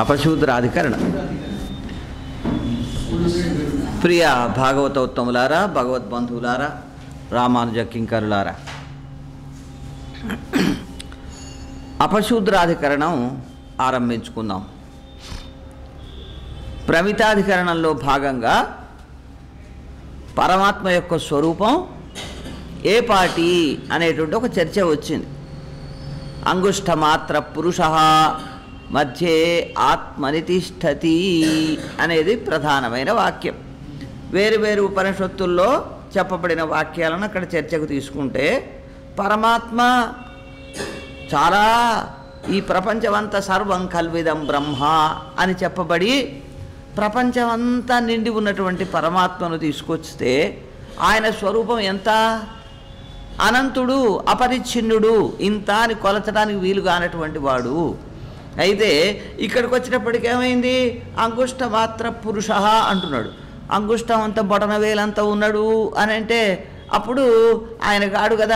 అపశూద్రాధికరణం ప్రియ భాగవతోత్తములారా భగవద్బంధువులారా రామానుజ కింకరులారా అపశూద్రాధికరణం ఆరంభించుకుందాం ప్రమితాధికరణంలో భాగంగా పరమాత్మ యొక్క స్వరూపం ఏ పాటి అనేటువంటి ఒక చర్చ వచ్చింది అంగుష్ఠమాత్ర పురుష మధ్యే ఆత్మని తిష్టతి అనేది ప్రధానమైన వాక్యం వేరు వేరు ఉపనిషత్తుల్లో చెప్పబడిన వాక్యాలను అక్కడ చర్చకు తీసుకుంటే పరమాత్మ చాలా ఈ ప్రపంచమంతా సర్వం కల్విదం బ్రహ్మ అని చెప్పబడి ప్రపంచమంతా నిండి ఉన్నటువంటి పరమాత్మను తీసుకొస్తే ఆయన స్వరూపం ఎంత అనంతుడు అపరిచ్ఛిన్నుడు ఇంత అని కొలచడానికి వీలు కానటువంటి వాడు అయితే ఇక్కడికి వచ్చినప్పటికి ఏమైంది అంగుష్ట మాత్ర పురుష అంటున్నాడు అంగుష్టం అంత బొటన వేలంత ఉన్నాడు అని అంటే అప్పుడు ఆయన కాడు కదా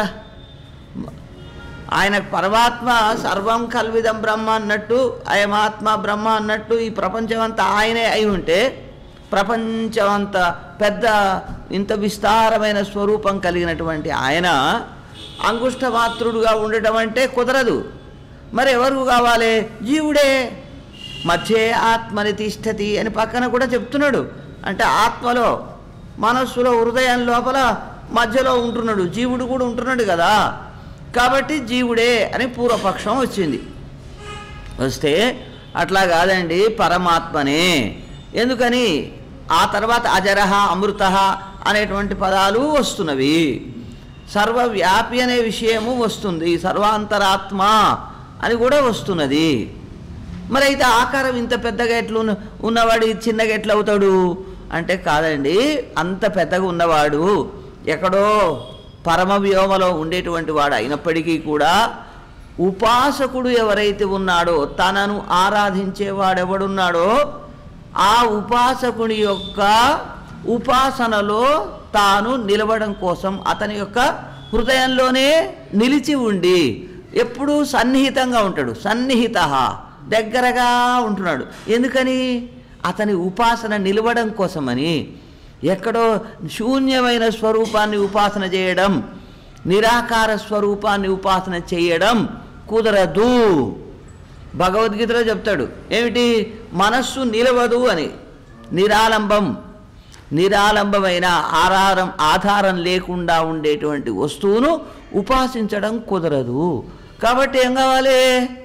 ఆయన పరమాత్మ సర్వం కల్విదం బ్రహ్మ అన్నట్టు అయమాత్మ బ్రహ్మ అన్నట్టు ఈ ప్రపంచం అంతా ఆయనే అయి ఉంటే ప్రపంచం అంత పెద్ద ఇంత విస్తారమైన స్వరూపం కలిగినటువంటి ఆయన అంగుష్టమాత్రుడుగా ఉండటం అంటే కుదరదు మరి ఎవరు కావాలి జీవుడే మధ్యే ఆత్మని తిష్టతి అని పక్కన కూడా చెప్తున్నాడు అంటే ఆత్మలో మనస్సులో హృదయం లోపల మధ్యలో ఉంటున్నాడు జీవుడు కూడా ఉంటున్నాడు కదా కాబట్టి జీవుడే అని పూర్వపక్షం వచ్చింది వస్తే అట్లా కాదండి పరమాత్మనే ఎందుకని ఆ తర్వాత అజరహ అమృత అనేటువంటి పదాలు వస్తున్నవి సర్వవ్యాపి అనే విషయము వస్తుంది సర్వాంతరాత్మ అని కూడా వస్తున్నది మరి అయితే ఆకారం ఇంత పెద్దగా ఎట్లు ఉన్న- ఉన్నవాడు చిన్నగా ఎట్లా అవుతాడు అంటే కాదండి అంత పెద్దగా ఉన్నవాడు ఎక్కడో పరమ వ్యోమలో ఉండేటువంటి వాడు అయినప్పటికీ కూడా ఉపాసకుడు ఎవరైతే ఉన్నాడో తనను ఆరాధించేవాడెవడున్నాడో ఆ ఉపాసకుని యొక్క ఉపాసనలో తాను నిలవడం కోసం అతని యొక్క హృదయంలోనే నిలిచి ఉండి ఎప్పుడూ సన్నిహితంగా ఉంటాడు సన్నిహిత దగ్గరగా ఉంటున్నాడు ఎందుకని అతని ఉపాసన నిలవడం కోసమని ఎక్కడో శూన్యమైన స్వరూపాన్ని ఉపాసన చేయడం నిరాకార స్వరూపాన్ని ఉపాసన చేయడం కుదరదు భగవద్గీతలో చెప్తాడు ఏమిటి మనస్సు నిలవదు అని నిరాలంబం నిరాలంబమైన ఆధారం ఆధారం లేకుండా ఉండేటువంటి వస్తువును ఉపాసించడం కుదరదు కాబట్టి ఏం కావాలి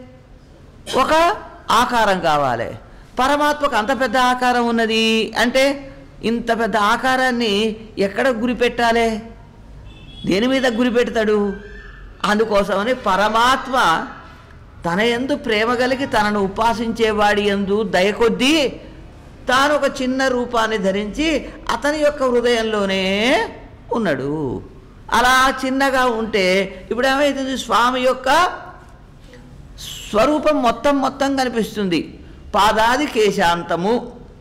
ఒక ఆకారం కావాలి పరమాత్మకు అంత పెద్ద ఆకారం ఉన్నది అంటే ఇంత పెద్ద ఆకారాన్ని ఎక్కడ గురి పెట్టాలి దేని మీద గురి పెడతాడు అందుకోసమని పరమాత్మ తన ఎందు ప్రేమ కలిగి తనను ఉపాసించేవాడి ఎందు దయ కొద్దీ తాను ఒక చిన్న రూపాన్ని ధరించి అతని యొక్క హృదయంలోనే ఉన్నాడు అలా చిన్నగా ఉంటే ఇప్పుడు ఏమవుతుంది స్వామి యొక్క స్వరూపం మొత్తం మొత్తం కనిపిస్తుంది పాదాది కేశాంతము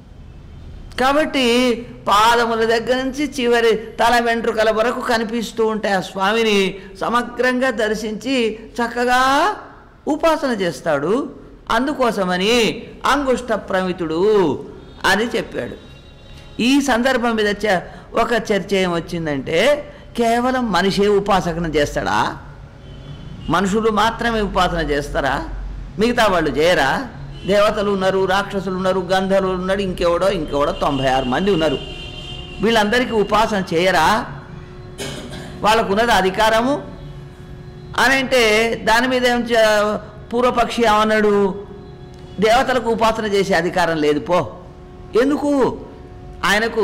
కాబట్టి పాదముల దగ్గర నుంచి చివరి తల వెంట్రుకల వరకు కనిపిస్తూ ఉంటాయి ఆ స్వామిని సమగ్రంగా దర్శించి చక్కగా ఉపాసన చేస్తాడు అందుకోసమని అంగుష్ట ప్రమితుడు అని చెప్పాడు ఈ సందర్భం మీద చ- ఒక చర్చ ఏమొచ్చిందంటే కేవలం మనిషే ఉపాసన చేస్తాడా మనుషులు మాత్రమే ఉపాసన చేస్తారా మిగతా వాళ్ళు చేయరా దేవతలు ఉన్నారు రాక్షసులు ఉన్నారు గంధర్వులు ఉన్నారు ఇంకెవడో ఇంకెవడో తొంభై ఆరు మంది ఉన్నారు వీళ్ళందరికీ ఉపాసన చేయరా వాళ్ళకు ఉన్నది అధికారము అని అంటే దాని మీద ఏం చ- పూర్వపక్షి ఏమన్నాడు దేవతలకు ఉపాసన చేసే అధికారం లేదు పో ఎందుకు ఆయనకు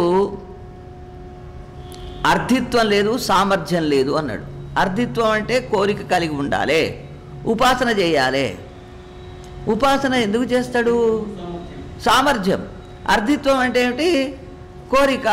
అర్థిత్వం లేదు సామర్థ్యం లేదు అన్నాడు అర్థిత్వం అంటే కోరిక కలిగి ఉండాలి ఉపాసన చేయాలి ఉపాసన ఎందుకు చేస్తాడు సామర్థ్యం అర్థిత్వం అంటే ఏమిటి కోరిక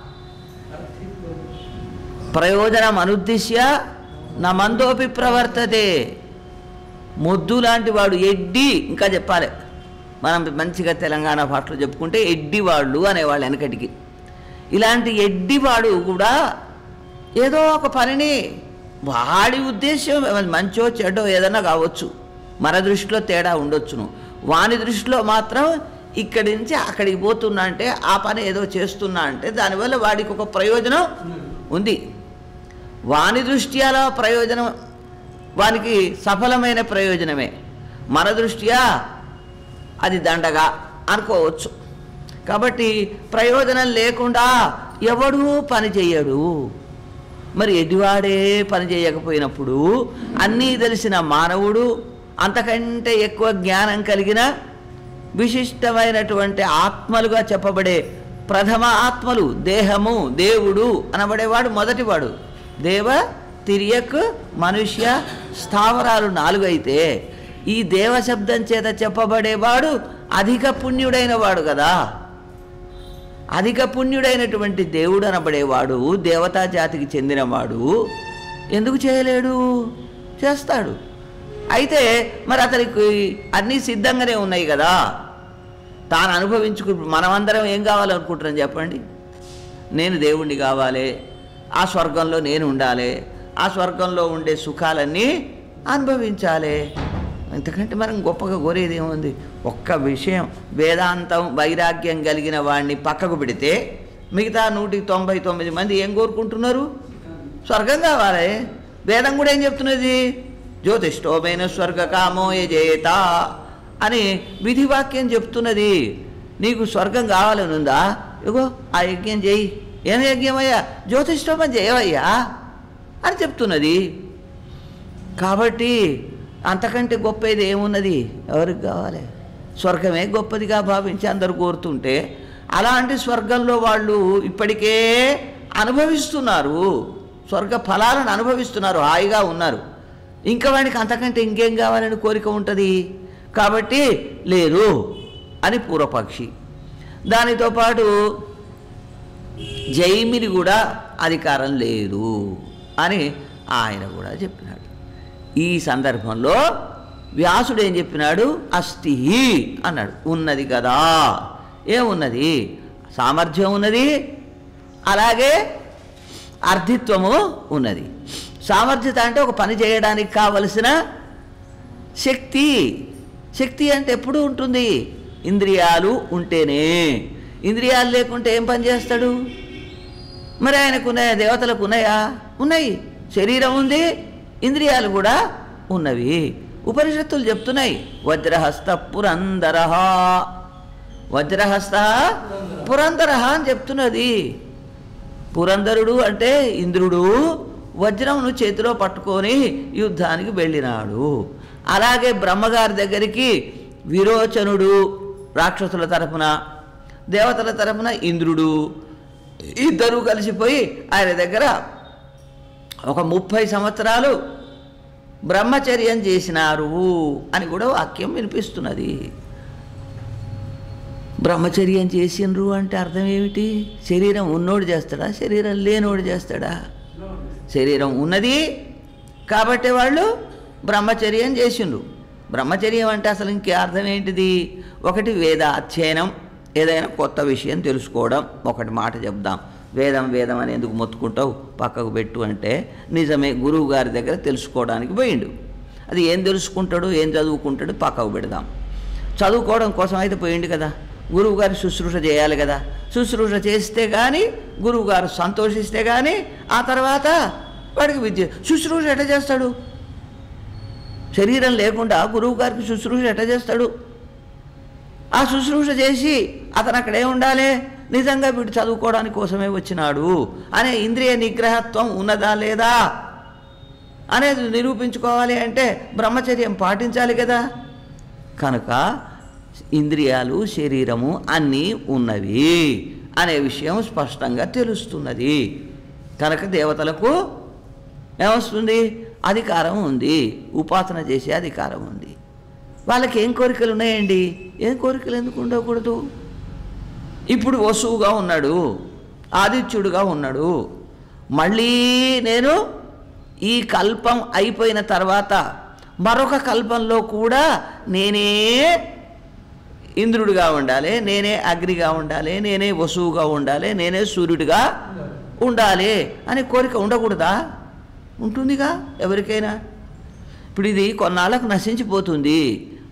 ప్రయోజనం అనుద్దిశ్య నా మందోపి ప్రవర్తతే మొద్దు లాంటి వాడు ఎడ్డి ఇంకా చెప్పాలి మనం మంచిగా తెలంగాణ భాషలో చెప్పుకుంటే ఎడ్డి వాళ్ళు అనేవాళ్ళు వెనకటికి ఇలాంటి ఎడ్డివాడు కూడా ఏదో ఒక పనిని వాడి ఉద్దేశం మంచో చెడో ఏదైనా కావచ్చు మన దృష్టిలో తేడా ఉండొచ్చును వాని దృష్టిలో మాత్రం ఇక్కడి నుంచి అక్కడికి పోతున్నా అంటే ఆ పని ఏదో చేస్తున్నా అంటే దానివల్ల వాడికి ఒక ప్రయోజనం ఉంది వాని దృష్ట్యాలో ప్రయోజనం వానికి సఫలమైన ప్రయోజనమే మన దృష్ట్యా అది దండగా అనుకోవచ్చు కాబట్టి ప్రయోజనం లేకుండా ఎవడూ పని చెయ్యడు మరి ఎడివాడే పని చేయకపోయినప్పుడు అన్నీ తెలిసిన మానవుడు అంతకంటే ఎక్కువ జ్ఞానం కలిగిన విశిష్టమైనటువంటి ఆత్మలుగా చెప్పబడే ప్రథమ ఆత్మలు దేహము దేవుడు అనబడేవాడు మొదటివాడు దేవ తిరియక్ మనుష్య స్థావరాలు నాలుగు అయితే ఈ దేవ శబ్దం చేత చెప్పబడేవాడు అధిక పుణ్యుడైన వాడు కదా అధిక పుణ్యుడైనటువంటి దేవుడు అనబడేవాడు దేవతా జాతికి చెందినవాడు ఎందుకు చేయలేడు చేస్తాడు అయితే మరి అతనికి అన్నీ సిద్ధంగానే ఉన్నాయి కదా తాను అనుభవించుకు మనమందరం ఏం కావాలనుకుంటున్నాం చెప్పండి నేను దేవుణ్ణి కావాలి ఆ స్వర్గంలో నేను ఉండాలి ఆ స్వర్గంలో ఉండే సుఖాలన్నీ అనుభవించాలి ఇంతకంటే మనం గొప్పగా కోరేది ఏముంది ఒక్క విషయం వేదాంతం వైరాగ్యం కలిగిన వాడిని పక్కకు పెడితే మిగతా నూటికి తొంభై తొమ్మిది మంది ఏం కోరుకుంటున్నారు స్వర్గం కావాలి వేదం కూడా ఏం చెప్తున్నది జ్యోతిష్టోమైన స్వర్గ కామో యజేత అని విధివాక్యం చెప్తున్నది నీకు స్వర్గం కావాలని ఉందా ఇగో ఆ యజ్ఞం చేయి ఏం యజ్ఞమయ్యా జ్యోతిష్టోమం చేయవయ్యా అని చెప్తున్నది కాబట్టి అంతకంటే గొప్పది ఏమున్నది ఎవరికి కావాలి స్వర్గమే గొప్పదిగా భావించి అందరు కోరుతుంటే అలాంటి స్వర్గంలో వాళ్ళు ఇప్పటికే అనుభవిస్తున్నారు స్వర్గ ఫలాలను అనుభవిస్తున్నారు హాయిగా ఉన్నారు ఇంకా వాడికి అంతకంటే ఇంకేం కావాలని కోరిక ఉంటుంది కాబట్టి లేరు అని పూర్వపక్షి దానితో పాటు జైమిని కూడా అధికారం లేదు అని ఆయన కూడా చెప్పినాడు ఈ సందర్భంలో వ్యాసుడు ఏం చెప్పినాడు అస్థి అన్నాడు ఉన్నది కదా ఏమున్నది సామర్థ్యం ఉన్నది అలాగే అర్థిత్వము ఉన్నది సామర్థ్యత అంటే ఒక పని చేయడానికి కావలసిన శక్తి శక్తి అంటే ఎప్పుడు ఉంటుంది ఇంద్రియాలు ఉంటేనే ఇంద్రియాలు లేకుంటే ఏం పని చేస్తాడు మరి ఆయనకు ఉన్నాయా దేవతలకు ఉన్నాయా ఉన్నాయి శరీరం ఉంది ఇంద్రియాలు కూడా ఉన్నవి ఉపనిషత్తులు చెప్తున్నాయి వజ్రహస్త పురందర వజ్రహస్త పురందర అని చెప్తున్నది పురందరుడు అంటే ఇంద్రుడు వజ్రమును చేతిలో పట్టుకొని యుద్ధానికి వెళ్ళినాడు అలాగే బ్రహ్మగారి దగ్గరికి విరోచనుడు రాక్షసుల తరపున దేవతల తరపున ఇంద్రుడు ఇద్దరూ కలిసిపోయి ఆయన దగ్గర ఒక ముప్పై సంవత్సరాలు బ్రహ్మచర్యం చేసినారు అని కూడా వాక్యం వినిపిస్తున్నది బ్రహ్మచర్యం చేసిండ్రు అంటే అర్థం ఏమిటి శరీరం ఉన్నోడు చేస్తాడా శరీరం లేనోడు చేస్తాడా శరీరం ఉన్నది కాబట్టి వాళ్ళు బ్రహ్మచర్యం చేసిండ్రు బ్రహ్మచర్యం అంటే అసలు ఇంకే అర్థం ఏంటిది ఒకటి వేద అధ్యయనం ఏదైనా కొత్త విషయం తెలుసుకోవడం ఒకటి మాట చెప్దాం వేదం వేదం అని ఎందుకు మొత్తుకుంటావు పక్కకు పెట్టు అంటే నిజమే గురువు గారి దగ్గర తెలుసుకోవడానికి పోయిండు అది ఏం తెలుసుకుంటాడు ఏం చదువుకుంటాడు పక్కకు పెడదాం చదువుకోవడం కోసం అయితే పోయిండు కదా గురువు గారు శుశ్రూష చేయాలి కదా శుశ్రూష చేస్తే కానీ గురువు గారు సంతోషిస్తే కానీ ఆ తర్వాత వాడికి విద్య శుశ్రూష ఎట్లా చేస్తాడు శరీరం లేకుండా గురువు గారికి శుశ్రూష ఎట్లా చేస్తాడు ఆ శుశ్రూష చేసి అతను అక్కడే ఉండాలి నిజంగా వీడు చదువుకోవడానికి కోసమే వచ్చినాడు అనే ఇంద్రియ నిగ్రహత్వం ఉన్నదా లేదా అనేది నిరూపించుకోవాలి అంటే బ్రహ్మచర్యం పాటించాలి కదా కనుక ఇంద్రియాలు శరీరము అన్నీ ఉన్నవి అనే విషయం స్పష్టంగా తెలుస్తున్నది కనుక దేవతలకు ఏమొస్తుంది అధికారం ఉంది ఉపాసన చేసే అధికారం ఉంది వాళ్ళకి ఏం కోరికలు ఉన్నాయండి ఏం కోరికలు ఎందుకు ఉండకూడదు ఇప్పుడు వసువుగా ఉన్నాడు ఆదిత్యుడుగా ఉన్నాడు మళ్ళీ నేను ఈ కల్పం అయిపోయిన తర్వాత మరొక కల్పంలో కూడా నేనే ఇంద్రుడిగా ఉండాలి నేనే అగ్నిగా ఉండాలి నేనే వసువుగా ఉండాలి నేనే సూర్యుడిగా ఉండాలి అనే కోరిక ఉండకూడదా ఉంటుందిగా ఎవరికైనా ఇప్పుడు ఇది కొన్నాళ్ళకు నశించిపోతుంది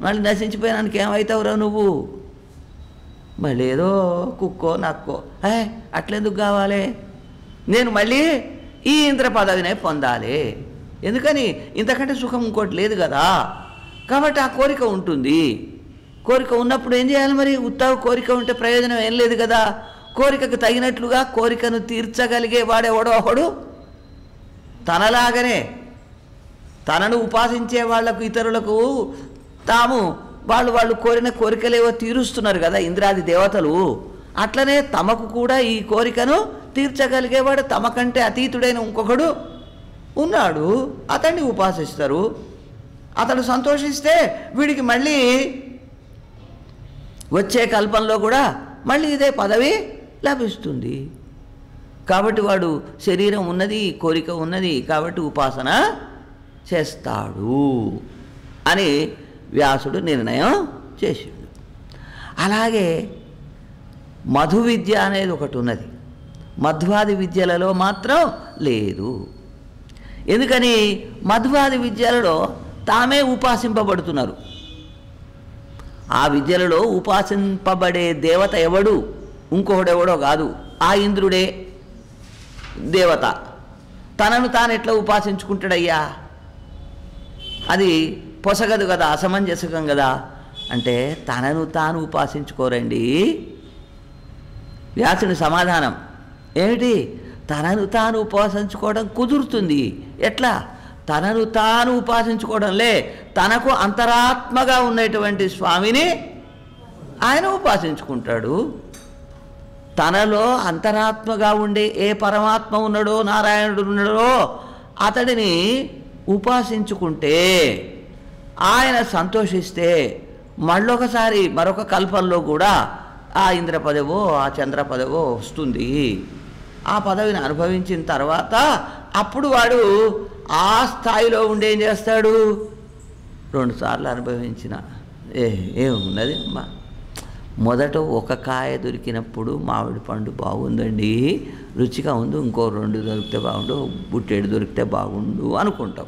మళ్ళీ నశించిపోయినానికి ఏమవుతావురా నువ్వు మళ్ళీ ఏదో కుక్కో నక్కో ఏ అట్లెందుకు కావాలి నేను మళ్ళీ ఈ ఇంద్ర పదవినే పొందాలి ఎందుకని ఇంతకంటే సుఖం ఇంకోటి లేదు కదా కాబట్టి ఆ కోరిక ఉంటుంది కోరిక ఉన్నప్పుడు ఏం చేయాలి మరి ఉత్తవ కోరిక ఉంటే ప్రయోజనం ఏం లేదు కదా కోరికకు తగినట్లుగా కోరికను తీర్చగలిగే వాడెవడో ఒకడు తనలాగనే తనను ఉపాసించే వాళ్లకు ఇతరులకు తాము వాళ్ళు వాళ్ళు కోరిన కోరికలేవో తీరుస్తున్నారు కదా ఇంద్రాది దేవతలు అట్లనే తమకు కూడా ఈ కోరికను తీర్చగలిగేవాడు తమకంటే అతీతుడైన ఇంకొకడు ఉన్నాడు అతన్ని ఉపాసిస్తారు అతడు సంతోషిస్తే వీడికి మళ్ళీ వచ్చే కల్పంలో కూడా మళ్ళీ ఇదే పదవి లభిస్తుంది కాబట్టి వాడు శరీరం ఉన్నది కోరిక ఉన్నది కాబట్టి ఉపాసన చేస్తాడు అని వ్యాసుడు నిర్ణయం చేసిండు అలాగే మధు విద్య అనేది ఒకటి ఉన్నది మధ్వాది విద్యలలో మాత్రం లేదు ఎందుకని మధ్వాది విద్యలలో తామే ఉపాసింపబడుతున్నారు ఆ విద్యలలో ఉపాసింపబడే దేవత ఎవడు ఇంకొకడెవడో కాదు ఆ ఇంద్రుడే దేవత తనను తాను ఎట్లా ఉపాసించుకుంటాడయ్యా అది పొసగదు కదా అసమంజసకం కదా అంటే తనను తాను ఉపాసించుకోరండి వ్యాసుని సమాధానం ఏమిటి తనను తాను ఉపాసించుకోవడం కుదురుతుంది ఎట్లా తనను తాను ఉపాసించుకోవడంలే తనకు అంతరాత్మగా ఉన్నటువంటి స్వామిని ఆయన ఉపాసించుకుంటాడు తనలో అంతరాత్మగా ఉండే ఏ పరమాత్మ ఉన్నాడో నారాయణుడు ఉన్నాడో అతడిని ఉపాసించుకుంటే ఆయన సంతోషిస్తే మళ్ళొకసారి మరొక కల్పంలో కూడా ఆ ఇంద్ర పదవో ఆ చంద్ర పదవో వస్తుంది ఆ పదవిని అనుభవించిన తర్వాత అప్పుడు వాడు ఆ స్థాయిలో ఉండి ఏం చేస్తాడు రెండుసార్లు అనుభవించిన ఏ ఏమున్నది అమ్మా మొదట ఒక కాయ దొరికినప్పుడు మామిడి పండు బాగుందండి రుచిగా ఉంది ఇంకో రెండు దొరికితే బాగుండు బుట్టేడు దొరికితే బాగుండు అనుకుంటాం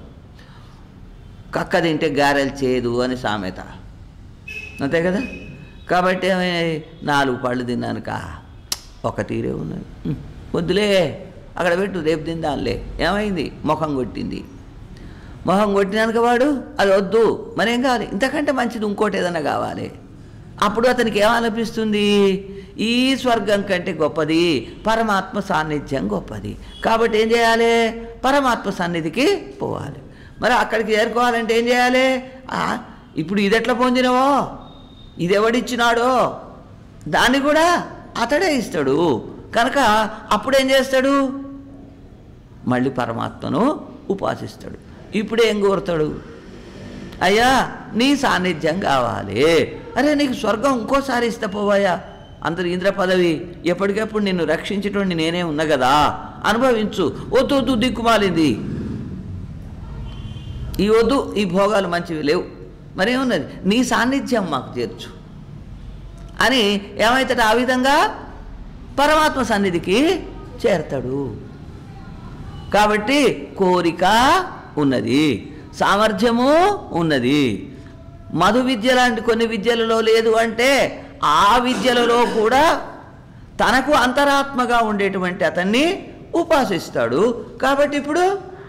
కక్క తింటే గారెలు చేయదు అని సామెత అంతే కదా కాబట్టి ఏమై- నాలుగు పళ్ళు తిన్నానుక ఒక తీరే ఉన్నది ఉం, వద్దులే అక్కడ పెట్టు రేపు తిందాంలే ఏమైంది ముఖం కొట్టింది మొహం కొట్టినాక వాడు అది వద్దు మరేం కావాలి ఇంతకంటే మంచిది ఇంకోటి ఏదైనా కావాలి అప్పుడు అతనికి ఏమనిపిస్తుంది ఈ స్వర్గం కంటే గొప్పది పరమాత్మ సాన్నిధ్యం గొప్పది కాబట్టి ఏం చేయాలి పరమాత్మ సన్నిధికి పోవాలి మరి అక్కడికి చేరుకోవాలంటే ఏం చేయాలి ఆ, ఇప్పుడు ఇది ఎట్లా పొందినవో ఇది ఎవడిచ్చినాడో దాన్ని కూడా అతడే ఇస్తాడు కనుక అప్పుడు ఏం చేస్తాడు మళ్ళీ పరమాత్మను ఉపాసిస్తాడు ఇప్పుడు ఏం కోరుతాడు అయ్యా నీ సాన్నిధ్యం కావాలి అరే నీకు స్వర్గం ఇంకోసారి ఇస్తా పోవాయా అందరు ఇంద్ర పదవి ఎప్పటికెప్పుడు నిన్ను రక్షించేటోడిని నేనే ఉన్నా కదా అనుభవించు వద్దు వద్దు దిక్కుమాలింది ఈ వద్దు ఈ భోగాలు మంచివి లేవు మరేమున్నది నీ సాన్నిధ్యం మాకు చేర్చు అని ఏమవుతాడు ఆ విధంగా పరమాత్మ సన్నిధికి చేరతాడు కాబట్టి కోరిక ఉన్నది సామర్థ్యము ఉన్నది మధు విద్య లాంటి కొన్ని విద్యలలో లేదు అంటే ఆ విద్యలలో కూడా తనకు అంతరాత్మగా ఉండేటువంటి అతన్ని ఉపాసిస్తాడు కాబట్టి ఇప్పుడు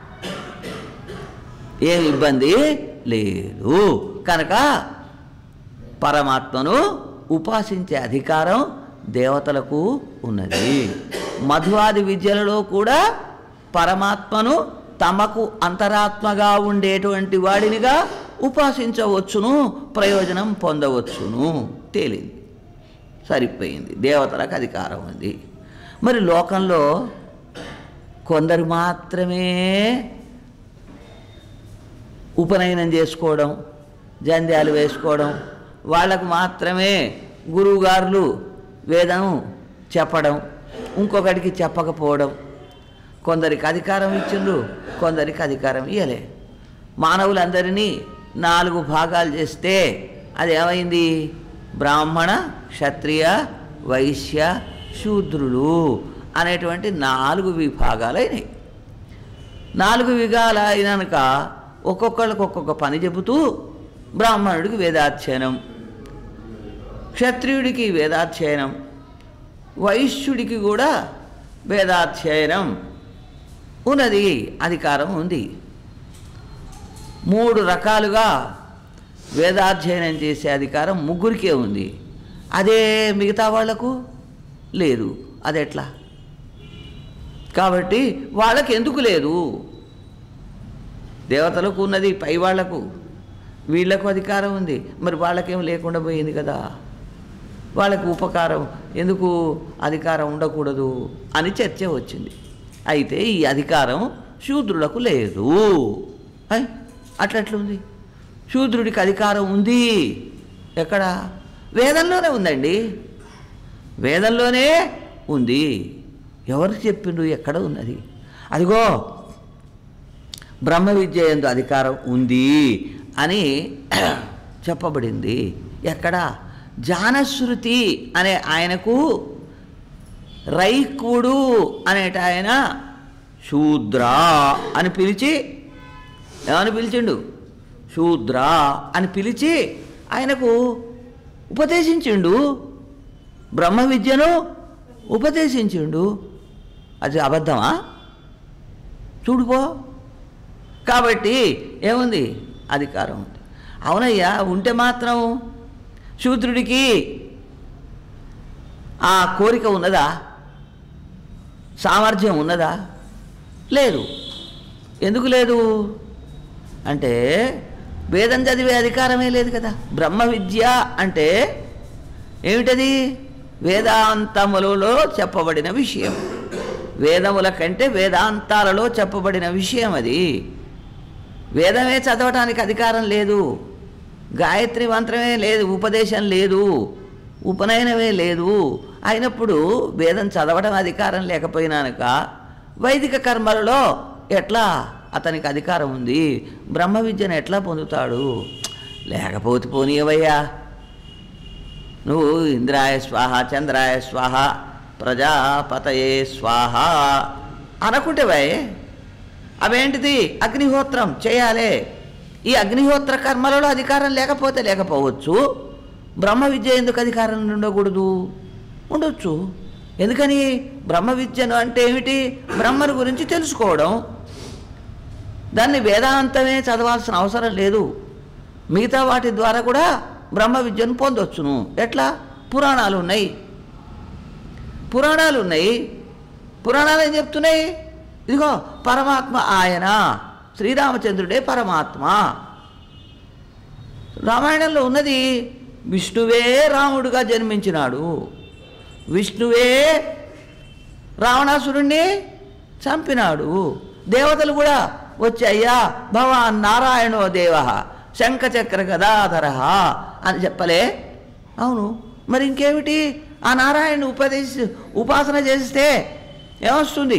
ఏం ఇబ్బంది లేదు కనుక పరమాత్మను ఉపాసించే అధికారం దేవతలకు ఉన్నది మధువాది విద్యలలో కూడా పరమాత్మను తమకు అంతరాత్మగా ఉండేటువంటి వాడినిగా ఉపాసించవచ్చును ప్రయోజనం పొందవచ్చును తేలింది సరిపోయింది దేవతలకు అధికారం ఉంది మరి లోకంలో కొందరు మాత్రమే ఉపనయనం చేసుకోవడం జంధ్యాలు వేసుకోవడం వాళ్ళకు మాత్రమే గురువుగారులు వేదం చెప్పడం ఇంకొకటికి చెప్పకపోవడం కొందరికి అధికారం ఇచ్చిండ్రు కొందరికి అధికారం ఇవ్వలే మానవులందరినీ నాలుగు భాగాలు చేస్తే అది ఏమైంది బ్రాహ్మణ క్షత్రియ వైశ్య శూద్రులు అనేటువంటి నాలుగు విభాగాలైనాయి నాలుగు విధాలు అయినాక ఒక్కొక్కళ్ళకి ఒక్కొక్క పని చెబుతూ బ్రాహ్మణుడికి వేదాధ్యయనం క్షత్రియుడికి వేదాధ్యయనం వైశ్యుడికి కూడా వేదాధ్యయనం ఉన్నది అధికారం ఉంది మూడు రకాలుగా వేదాధ్యయనం చేసే అధికారం ముగ్గురికే ఉంది అదే మిగతా వాళ్లకు లేదు అదెట్లా కాబట్టి వాళ్ళకి ఎందుకు లేదు దేవతలకు ఉన్నది పై వాళ్లకు వీళ్లకు అధికారం ఉంది మరి వాళ్ళకేం లేకుండా పోయింది కదా వాళ్ళకి ఉపకారం ఎందుకు అధికారం ఉండకూడదు అని చర్చ వచ్చింది అయితే ఈ అధికారం శూద్రులకు లేదు ఐ, అట్లట్లుంది శూద్రుడికి అధికారం ఉంది ఎక్కడ వేదంలోనే ఉందండి వేదంలోనే ఉంది ఎవరు చెప్పిండ్రు ఎక్కడ ఉన్నది అదిగో బ్రహ్మ విద్య ఎందు అధికారం ఉంది అని చెప్పబడింది ఎక్కడ జానశ్రుతి అనే ఆయనకు రైకుడు అనేట ఆయన శూద్ర అని పిలిచి ఏమని పిలిచిండు శూద్ర అని పిలిచి ఆయనకు ఉపదేశించిండు బ్రహ్మ విద్యను ఉపదేశించిండు అది అబద్ధమా చూడుపో కాబట్టి ఏముంది అధికారం ఉంది అవునయ్యా ఉంటే మాత్రం శూద్రుడికి ఆ కోరిక ఉన్నదా సామర్థ్యం ఉన్నదా లేదు ఎందుకు లేదు అంటే వేదం చదివే అధికారమే లేదు కదా బ్రహ్మ విద్య అంటే ఏమిటది వేదాంతములలో చెప్పబడిన విషయం వేదముల కంటే వేదాంతాలలో చెప్పబడిన విషయం అది వేదమే చదవటానికి అధికారం లేదు గాయత్రి మంత్రమే లేదు ఉపదేశం లేదు ఉపనయనమే లేదు అయినప్పుడు వేదం చదవడం అధికారం లేకపోయినాక వైదిక కర్మలలో ఎట్లా అతనికి అధికారం ఉంది బ్రహ్మ విద్యను ఎట్లా పొందుతాడు లేకపోతే పోనీయవయ్యా నువ్వు ఇంద్రాయ స్వాహ చంద్రాయ స్వాహ ప్రజాపతయే స్వాహ అనుకుంటేవే అవేంటిది అగ్నిహోత్రం చేయాలి ఈ అగ్నిహోత్ర కర్మలలో అధికారం లేకపోతే లేకపోవచ్చు బ్రహ్మ విద్య ఎందుకు అధికారం ఉండకూడదు ఉండొచ్చు ఎందుకని బ్రహ్మ విద్యను అంటే ఏమిటి బ్రహ్మను గురించి తెలుసుకోవడం దాన్ని వేదాంతమే చదవాల్సిన అవసరం లేదు మిగతా వాటి ద్వారా కూడా బ్రహ్మ విద్యను పొందొచ్చును ఎట్లా పురాణాలు ఉన్నాయి పురాణాలు ఉన్నాయి పురాణాలు ఏం చెప్తున్నాయి ఇదిగో పరమాత్మ ఆయన శ్రీరామచంద్రుడే పరమాత్మ రామాయణంలో ఉన్నది విష్ణువే రాముడుగా జన్మించినాడు విష్ణువే రావణాసురుణ్ణి చంపినాడు దేవతలు కూడా వచ్చి అయ్యా భవాన్ నారాయణో దేవ శంఖచక్ర గదాధర అని చెప్పలే అవును మరి ఇంకేమిటి ఆ నారాయణ ఉపదేశి ఉపాసన చేస్తే ఏమొస్తుంది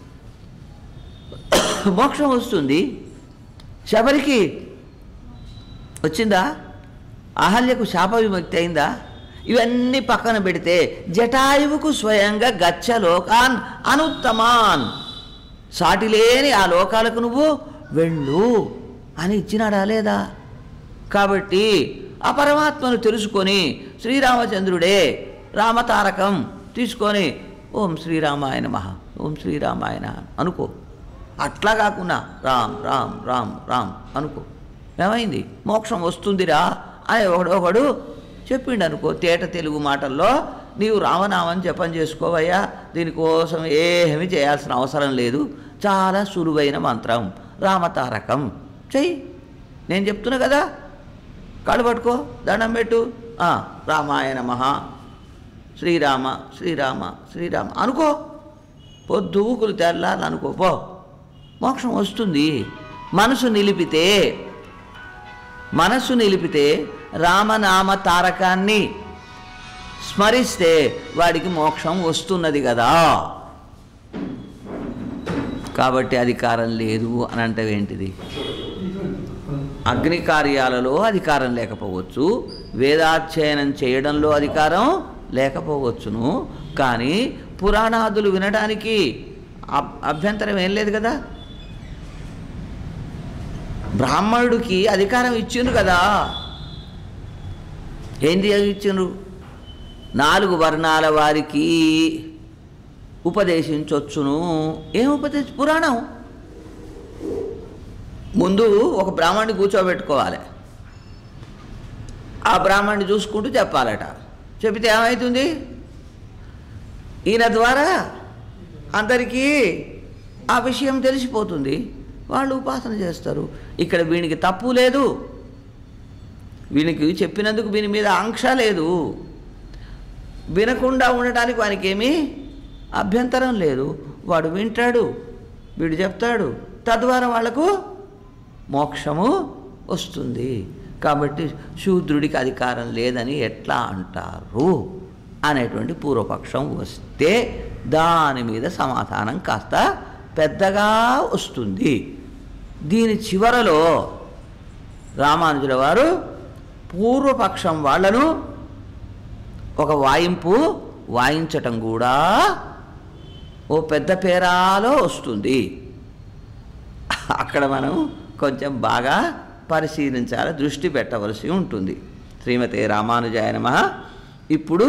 మోక్షం వస్తుంది శబరికి వచ్చిందా అహల్యకు శాప విముక్తి అయిందా ఇవన్నీ పక్కన పెడితే జటాయువుకు స్వయంగా గచ్చ లోకాన్ అనుత్తమాన్ సాటి లేని ఆ లోకాలకు నువ్వు వెళ్ళు అని ఇచ్చినాడా లేదా కాబట్టి ఆ పరమాత్మను తెలుసుకొని శ్రీరామచంద్రుడే రామతారకం తీసుకొని ఓం శ్రీరామాయ నమః ఓం శ్రీరామాయ నమః అనుకో అట్లా కాకుండా రామ్ రామ్ రామ్ రామ్ అనుకో ఏమైంది మోక్షం వస్తుందిరా అని ఒకడు ఒకడు చెప్పిండు అనుకో తేట తెలుగు మాటల్లో నీవు రామనామం జపం చేసుకోవయ్యా దీనికోసం ఏమీ చేయాల్సిన అవసరం లేదు చాలా సులువైన మంత్రం రామతారకం చెయ్యి నేను చెప్తున్నా కదా కాళ్ళు పట్టుకో దండం పెట్టు ఆ, రామాయణ మహా శ్రీరామ శ్రీరామ శ్రీరామ అనుకో పొద్దు ఊకులు తెల్లాలి అనుకో పో మోక్షం వస్తుంది మనసు నిలిపితే మనస్సు నిలిపితే రామనామ తారకాన్ని స్మరిస్తే వాడికి మోక్షం వస్తున్నది కదా కాబట్టి అధికారం లేదు అని అంటే ఏంటిది అగ్ని కార్యాలలో అధికారం లేకపోవచ్చు వేదాధ్యయనం చేయడంలో అధికారం లేకపోవచ్చును కానీ పురాణాదులు వినడానికి అబ్- అభ్యంతరం ఏం లేదు కదా బ్రాహ్మణుడికి అధికారం ఇచ్చిండు కదా ఏంటి ఇచ్చిండ్రు నాలుగు వర్ణాల వారికి ఉపదేశించొచ్చును ఏం ఉపదేశ పురాణం ముందు ఒక బ్రాహ్మణ్ణి కూర్చోబెట్టుకోవాలి ఆ బ్రాహ్మణ్ణి చూసుకుంటూ చెప్పాలట చెబితే ఏమవుతుంది ఈయన ద్వారా అందరికీ ఆ విషయం తెలిసిపోతుంది వాళ్ళు ఉపాసన చేస్తారు ఇక్కడ వీనికి తప్పు లేదు వీనికి చెప్పినందుకు వీని మీద ఆంక్ష లేదు వినకుండా ఉండటానికి వానికి ఏమీ అభ్యంతరం లేదు వాడు వింటాడు వీడు చెప్తాడు తద్వారా వాళ్లకు మోక్షము వస్తుంది కాబట్టి శూద్రుడికి అధికారం లేదని ఎట్లా అంటారు అనేటువంటి పూర్వపక్షం వస్తే దాని మీద సమాధానం కాస్త పెద్దగా వస్తుంది దీని చివరలో రామానుజుల వారు పూర్వపక్షం వాళ్ళను ఒక వాయింపు వాయించటం కూడా ఓ పెద్ద పేరాలో వస్తుంది అక్కడ మనం కొంచెం బాగా పరిశీలించాలి దృష్టి పెట్టవలసి ఉంటుంది శ్రీమతి రామానుజాయ నమ ఇప్పుడు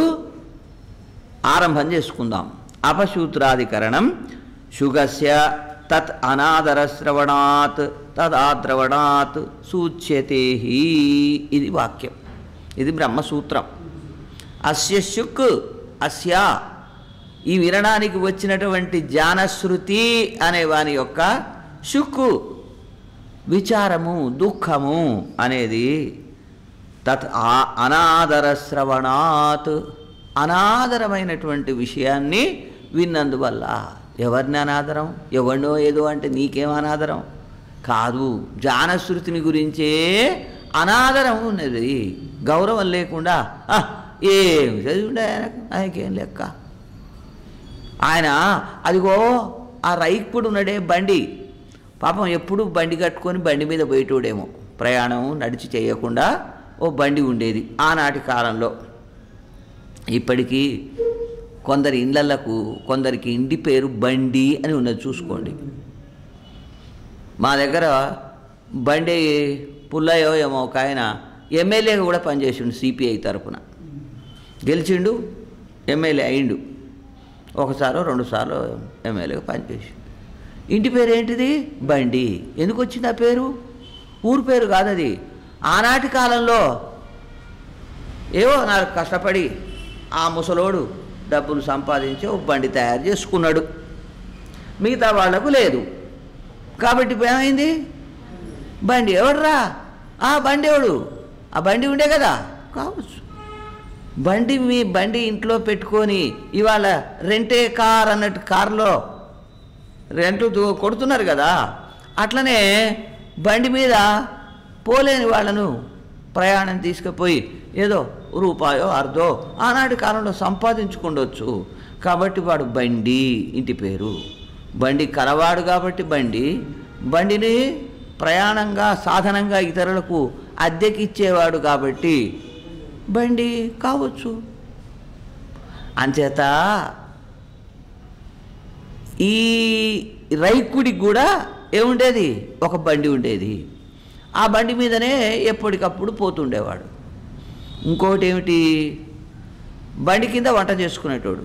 ఆరంభం చేసుకుందాం అపసూత్రాధికరణం శుగస్య తత్ అనాదరశ్రవణాత్ తదాద్రవణాత్ సూచ్యతే హి ఇది వాక్యం ఇది బ్రహ్మసూత్రం అస్య శుక్ అస్య ఈ వినడానికి వచ్చినటువంటి జానశ్రుతి అనే వాని యొక్క శుక్కు విచారము దుఃఖము అనేది తత్ ఆ- అనాదర శ్రవణాత్ అనాదరమైనటువంటి విషయాన్ని విన్నందువల్ల ఎవరిని అనాదరం ఎవరినో ఏదో అంటే నీకేం అనాదరం కాదు జానశ్రుతిని గురించే అనాదరం ఉన్నది గౌరవం లేకుండా "ఆ, ఏం చదివిండే ఆయనకు ఆయనకేం లెక్క ఆయన అదిగో ఆ రైకుడు ఉన్నాడే బండి పాపం ఎప్పుడు బండి కట్టుకొని బండి మీద పోయేటోడేమో ప్రయాణం నడిచి చేయకుండా ఓ బండి ఉండేది ఆనాటి కాలంలో ఇప్పటికీ కొందరి ఇండ్లకు కొందరికి ఇంటి పేరు బండి అని ఉన్నది చూసుకోండి మా దగ్గర బండి పుల్లయ్యో ఏమో ఒక ఆయన ఎమ్మెల్యేగా కూడా పనిచేసిండు సిపిఐ తరపున గెలిచిండు ఎమ్మెల్యే అయిండు ఒకసారో రెండుసార్లు ఎమ్మెల్యేగా పనిచేసిండు ఇంటి పేరు ఏంటిది బండి ఎందుకు వచ్చింది ఆ పేరు ఊరు పేరు కాదు అది ఆనాటి కాలంలో ఏవో నాకు కష్టపడి ఆ ముసలోడు డబ్బులు సంపాదించి ఒక బండి తయారు చేసుకున్నాడు మిగతా వాళ్లకు లేదు కాబట్టి ఇప్పుడు ఏమైంది బండి ఎవడురా ఆ బండి ఎవడు ఆ బండి ఉండే కదా కావచ్చు బండి మీ బండి ఇంట్లో పెట్టుకొని ఇవాళ రెంటే కార్ అన్నట్టు కారులో రెంటు దు- కొడుతున్నారు కదా అట్లనే బండి మీద పోలేని వాళ్ళను ప్రయాణం తీసుకుపోయి ఏదో రూపాయో అర్ధో ఆనాటి కాలంలో సంపాదించుకుండొచ్చు కాబట్టి వాడు బండి ఇంటి పేరు బండి కలవాడు కాబట్టి బండి బండిని ప్రయాణంగా సాధనంగా ఇతరులకు అద్దెకిచ్చేవాడు కాబట్టి బండి కావచ్చు అంచేత ఈ రైకుడికి కూడా ఏముండేది ఒక బండి ఉండేది ఆ బండి మీదనే ఎప్పటికప్పుడు పోతుండేవాడు ఇంకోటి ఏమిటి బండి కింద వంట చేసుకునేటోడు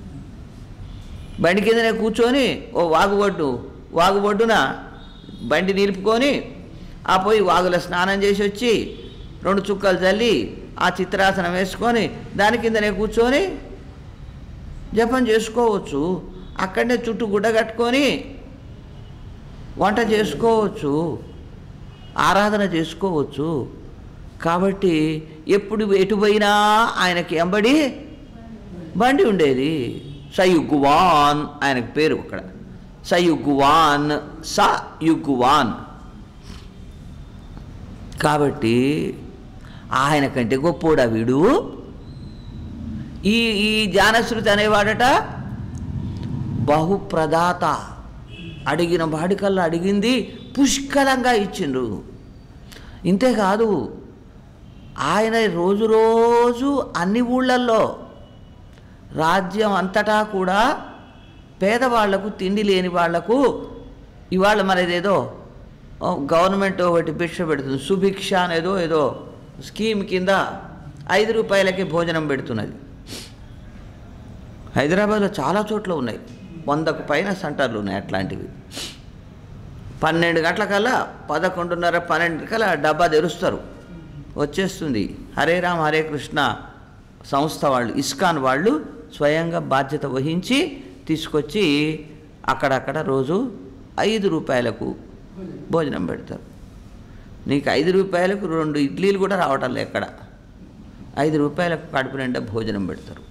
బండి కిందనే కూర్చొని ఓ వాగుబొడ్డు వాగుబొడ్డున బండి నిలుపుకొని ఆ పోయి వాగులో స్నానం చేసి వచ్చి రెండు చుక్కలు చల్లి ఆ చిత్రాసనం వేసుకొని దాని కిందనే కూర్చొని జపం చేసుకోవచ్చు అక్కడనే చుట్టూ గుడ్డ కట్టుకొని వంట చేసుకోవచ్చు ఆరాధన చేసుకోవచ్చు కాబట్టి ఎప్పుడు ఎటు పోయినా ఆయనకి ఎంబడి బండి ఉండేది సయుగ్వాన్ ఆయనకు పేరు అక్కడ సయుగ్వాన్ స యుగ్వాన్ కాబట్టి ఆయన కంటే గొప్పోడా వీడు ఈ ఈ జానశ్రుతి అనేవాడట బహుప్రదాత అడిగిన వాడికల్లా అడిగింది పుష్కలంగా ఇచ్చిండ్రు ఇంతేకాదు ఆయన రోజు రోజు అన్ని ఊళ్ళల్లో రాజ్యం అంతటా కూడా పేదవాళ్లకు తిండి లేని వాళ్లకు ఇవాళ మరేదేదో ఓ, గవర్నమెంట్ ఒకటి భిక్ష పెడుతుంది సుభిక్ష అనేదో ఏదో స్కీమ్ కింద ఐదు రూపాయలకి భోజనం పెడుతున్నది హైదరాబాద్లో చాలా చోట్ల ఉన్నాయి వందకు పైన సెంటర్లు ఉన్నాయి అట్లాంటివి పన్నెండు గంటలకల్లా పదకొండున్నర పన్నెండు కల్లా డబ్బా తెరుస్తారు వచ్చేస్తుంది హరే రామ్ హరే కృష్ణ సంస్థ వాళ్ళు ఇస్కాన్ వాళ్ళు స్వయంగా బాధ్యత వహించి తీసుకొచ్చి అక్కడక్కడ రోజు ఐదు రూపాయలకు భోజనం పెడతారు నీకు ఐదు రూపాయలకు రెండు ఇడ్లీలు కూడా రావటం లేదు ఎక్కడ ఐదు రూపాయలకు కడుపు నిండా భోజనం పెడతారు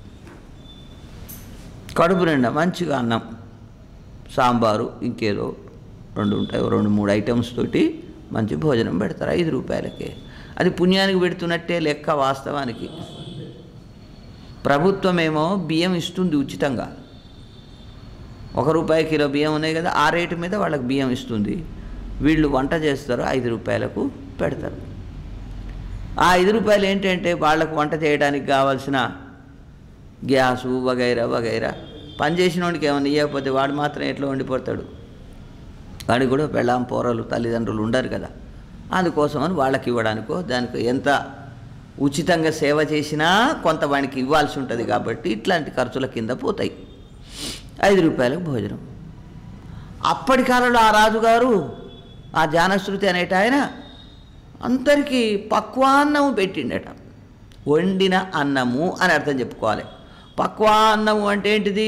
కడుపు నిండా మంచిగా అన్నం సాంబారు ఇంకేదో రెండు ఉంటాయి ఓ రెండు మూడు ఐటమ్స్ తోటి మంచి భోజనం పెడతారు ఐదు రూపాయలకే అది పుణ్యానికి పెడుతున్నట్టే లెక్క వాస్తవానికి ప్రభుత్వం ఏమో బియ్యం ఇస్తుంది ఉచితంగా ఒక రూపాయి కిలో బియ్యం ఉన్నాయి కదా ఆ రేటు మీద వాళ్ళకి బియ్యం ఇస్తుంది వీళ్ళు వంట చేస్తారు ఐదు రూపాయలకు పెడతారు ఆ ఐదు రూపాయలు ఏంటంటే వాళ్ళకు వంట చేయడానికి కావాల్సిన గ్యాసు వగైరా వగైరా పని చేసిన వాడికి ఏమైనా ఇవ్వకపోతే వాడు మాత్రం ఎట్లా వండిపోతాడు వాడికి కూడా పెళ్ళాం పోరలు తల్లిదండ్రులు ఉండరు కదా అందుకోసమని వాళ్ళకి ఇవ్వడానికో దానికి ఎంత ఉచితంగా సేవ చేసినా కొంత వానికి ఇవ్వాల్సి ఉంటుంది కాబట్టి ఇట్లాంటి ఖర్చుల కింద పోతాయి ఐదు రూపాయలకు భోజనం అప్పటి కాలంలో ఆ రాజుగారు ఆ జానశ్రుతి అనేట ఆయన అందరికీ పక్వాన్నము పెట్టిండట వండిన అన్నము అని అర్థం చెప్పుకోవాలి పక్వాన్నము అంటే ఏంటిది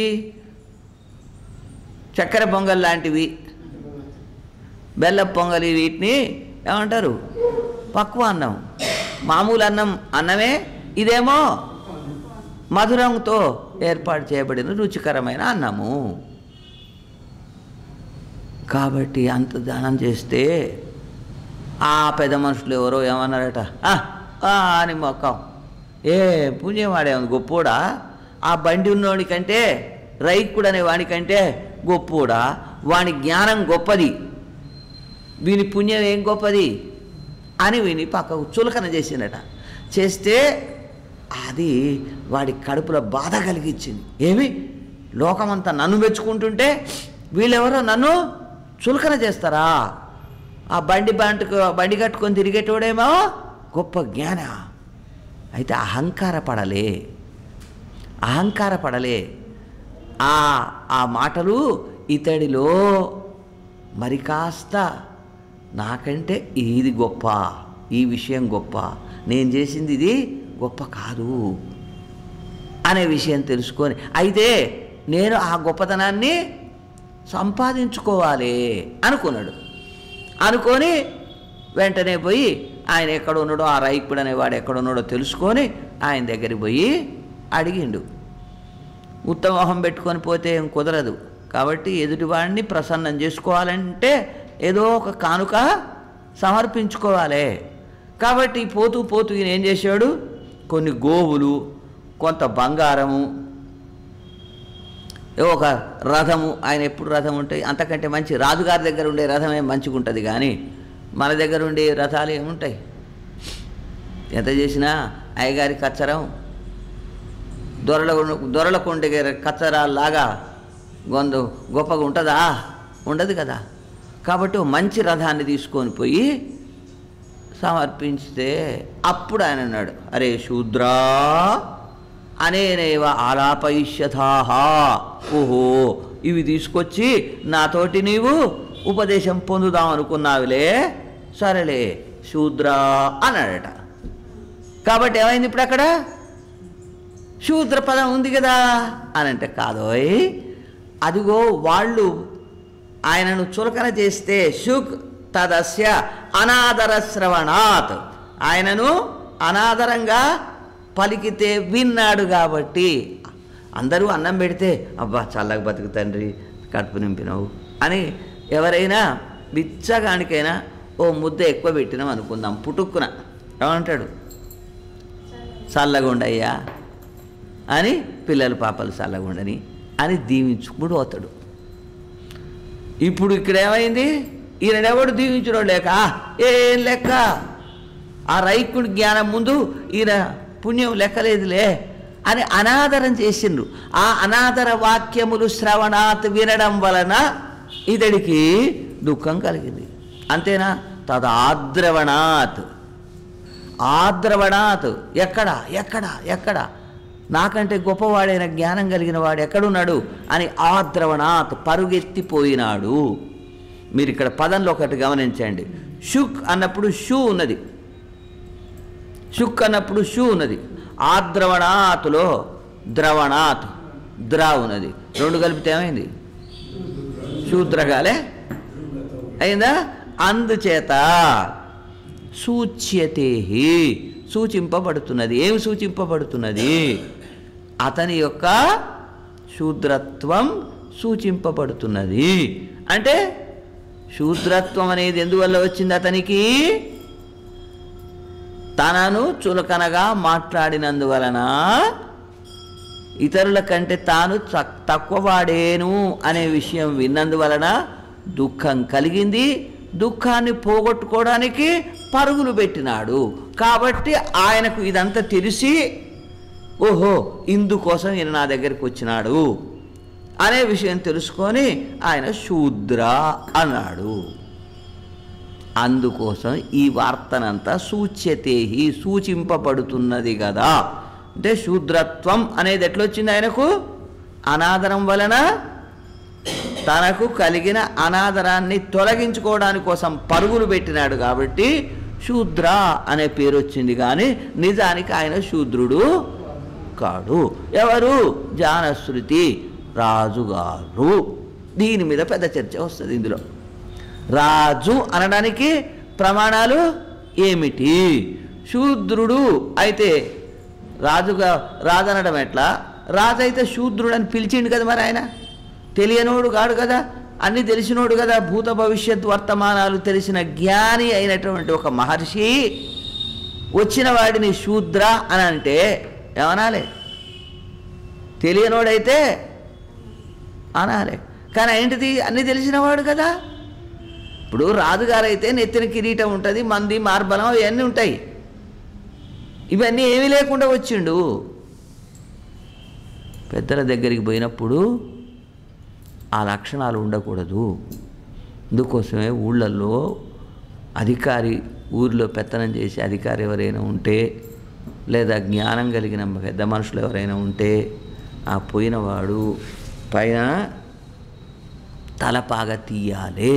చక్కెర పొంగల్ లాంటివి బెల్ల పొంగలి వీటిని ఏమంటారు పక్వ అన్నం మామూలు అన్నం అన్నమే ఇదేమో మధురంతో ఏర్పాటు చేయబడిన రుచికరమైన అన్నము కాబట్టి అంత దానం చేస్తే ఆ పెద్ద మనుషులు ఎవరో ఏమన్నారట "ఆ, ఆ" అని మొక్కం ఏ పుణ్యం వాడే గొప్పోడా ఆ బండి ఉన్నోడి కంటే రైకుడు అనే వాడికంటే గొప్పోడా వాని జ్ఞానం గొప్పది వీని పుణ్యం ఏం గొప్పది అని వీని పక్కకు చులకన చేసిండట చేస్తే అది వాడి కడుపులో బాధ కలిగించింది ఏమి లోకమంతా నన్ను మెచ్చుకుంటుంటే వీళ్ళెవరో నన్ను చులకన చేస్తారా ఆ బండి బంటుకు బండి కట్టుకొని తిరిగేటోడేమో గొప్ప జ్ఞాన అయితే అహంకార పడలే అహంకార పడలే ఆ ఆ మాటలు ఇతడిలో మరి కాస్త నాకంటే ఇది గొప్ప ఈ విషయం గొప్ప నేను చేసింది ఇది గొప్ప కాదు అనే విషయం తెలుసుకొని అయితే నేను ఆ గొప్పతనాన్ని సంపాదించుకోవాలి అనుకున్నాడు అనుకొని వెంటనే పోయి ఆయన ఎక్కడ ఉన్నాడో ఆ రైకుడు అనేవాడు ఎక్కడ ఉన్నాడో తెలుసుకొని ఆయన దగ్గరికి పోయి అడిగిండు ఉత్తమోహం పెట్టుకొని పోతే ఏం కుదరదు కాబట్టి ఎదుటివాడిని ప్రసన్నం చేసుకోవాలంటే ఏదో ఒక కానుక సమర్పించుకోవాలి కాబట్టి పోతూ పోతూ ఈయన ఏం చేశాడు కొన్ని గోవులు కొంత బంగారము ఏ ఒక రథము ఆయన ఎప్పుడు రథం ఉంటాయి అంతకంటే మంచి రాజుగారి దగ్గర ఉండే రథమే మంచిగా ఉంటుంది కానీ మన దగ్గర ఉండే రథాలు ఏముంటాయి ఎంత చేసినా అయ్యగారి కచ్చరం దొరల దొరలకు ఉండే కచ్చరాల్లాగా గొంతు గొప్పగా ఉంటుందా ఉండదు కదా కాబట్టి ఓ మంచి రథాన్ని తీసుకొని పోయి సమర్పించితే అప్పుడు ఆయన అన్నాడు అరే శూద్రా అనేనేవ ఆలాపయిష్యథాహ ఓహో ఇవి తీసుకొచ్చి నాతోటి నీవు ఉపదేశం పొందుదాం అనుకున్నావులే సరేలే శూద్రా అన్నాడట కాబట్టి ఏమైంది ఇప్పుడు అక్కడ శూద్ర పదం ఉంది కదా అని అంటే కాదోయ్ అదిగో వాళ్ళు ఆయనను చులకన చేస్తే శుక్ తదస్య అనాదర శ్రవణాత్ ఆయనను అనాదరంగా పలికితే విన్నాడు కాబట్టి అందరూ అన్నం పెడితే అబ్బా చల్లగా బతుకు తండ్రి కడుపు నింపినవు అని ఎవరైనా బిచ్చగానికైనా ఓ ముద్ద ఎక్కువ పెట్టినాం అనుకుందాం పుటుక్కున ఏమంటాడు చల్లగుండయ్యా అని పిల్లలు పాపలు చల్లగుండని అని దీవించుకుడు పోతాడు ఇప్పుడు ఇక్కడ ఏమైంది ఈయనెవడు దీవించడం లేక "ఆ, ఏం లెక్క ఆ రైకుడి జ్ఞానం ముందు ఈయన పుణ్యం లెక్కలేదులే అని అనాదరం చేసిండ్రు ఆ అనాదర వాక్యములు శ్రవణాత్ వినడం వలన ఇతడికి దుఃఖం కలిగింది అంతేనా తదాద్రవణాత్ ఆద్రవణాత్ ఎక్కడ ఎక్కడ ఎక్కడ నాకంటే గొప్పవాడైన జ్ఞానం కలిగిన వాడు ఎక్కడున్నాడు అని ఆద్రవణాత్ పరుగెత్తిపోయినాడు మీరు ఇక్కడ పదంలో ఒకటి గమనించండి షుక్ అన్నప్పుడు షూ ఉన్నది షుక్ అన్నప్పుడు షూ ఉన్నది ఆద్రవణాత్లో ద్రవణాత్ ద్రా ఉన్నది రెండు కలిపితే ఏమైంది శూద్రగాలే అయిందా అందుచేత సూచ్యతే సూచింపబడుతున్నది ఏమి సూచింపబడుతున్నది అతని యొక్క శూద్రత్వం సూచింపబడుతున్నది అంటే శూద్రత్వం అనేది ఎందువల్ల వచ్చింది అతనికి తనను చులకనగా మాట్లాడినందువలన ఇతరుల కంటే తాను తక్- తక్కువవాడేను అనే విషయం విన్నందువలన దుఃఖం కలిగింది దుఃఖాన్ని పోగొట్టుకోవడానికి పరుగులు పెట్టినాడు కాబట్టి ఆయనకు ఇదంతా తెలిసి ఓహో ఇందుకోసం ఈయన నా దగ్గరికి వచ్చినాడు అనే విషయం తెలుసుకొని ఆయన శూద్ర అన్నాడు అందుకోసం ఈ వార్తనంతా సూచ్యతేహి సూచింపబడుతున్నది కదా అంటే శూద్రత్వం అనేది ఎట్లొచ్చింది ఆయనకు అనాదరం వలన తనకు కలిగిన అనాదరాన్ని తొలగించుకోవడానికి కోసం పరుగులు పెట్టినాడు కాబట్టి శూద్ర అనే పేరు వచ్చింది కానీ నిజానికి ఆయన శూద్రుడు కాడు ఎవరు జానశ్రుతి రాజుగారు దీని మీద పెద్ద చర్చ వస్తుంది ఇందులో రాజు అనడానికి ప్రమాణాలు ఏమిటి శూద్రుడు అయితే రాజుగా రాజు అనడం ఎట్లా రాజు అయితే శూద్రుడు అని పిలిచిండు కదా మరి ఆయన తెలియనోడు కాడు కదా అన్నీ తెలిసినోడు కదా భూత భవిష్యత్ వర్తమానాలు తెలిసిన జ్ఞాని అయినటువంటి ఒక మహర్షి వచ్చిన వాడిని శూద్ర అని అంటే ఏమనాలి తెలియనోడైతే అనాలి కానీ ఏంటిది అన్నీ తెలిసినవాడు కదా ఇప్పుడు రాజుగారు అయితే నెత్తిన కిరీటం ఉంటుంది మంది మార్బలం అవన్నీ ఉంటాయి ఇవన్నీ ఏమీ లేకుండా వచ్చిండు పెద్దల దగ్గరికి పోయినప్పుడు ఆ లక్షణాలు ఉండకూడదు అందుకోసమే ఊళ్ళల్లో అధికారి ఊరిలో పెత్తనం చేసే అధికారి ఎవరైనా ఉంటే లేదా జ్ఞానం కలిగిన పెద్ద మనుషులు ఎవరైనా ఉంటే ఆ పోయినవాడు పైన తలపాగ తీయాలి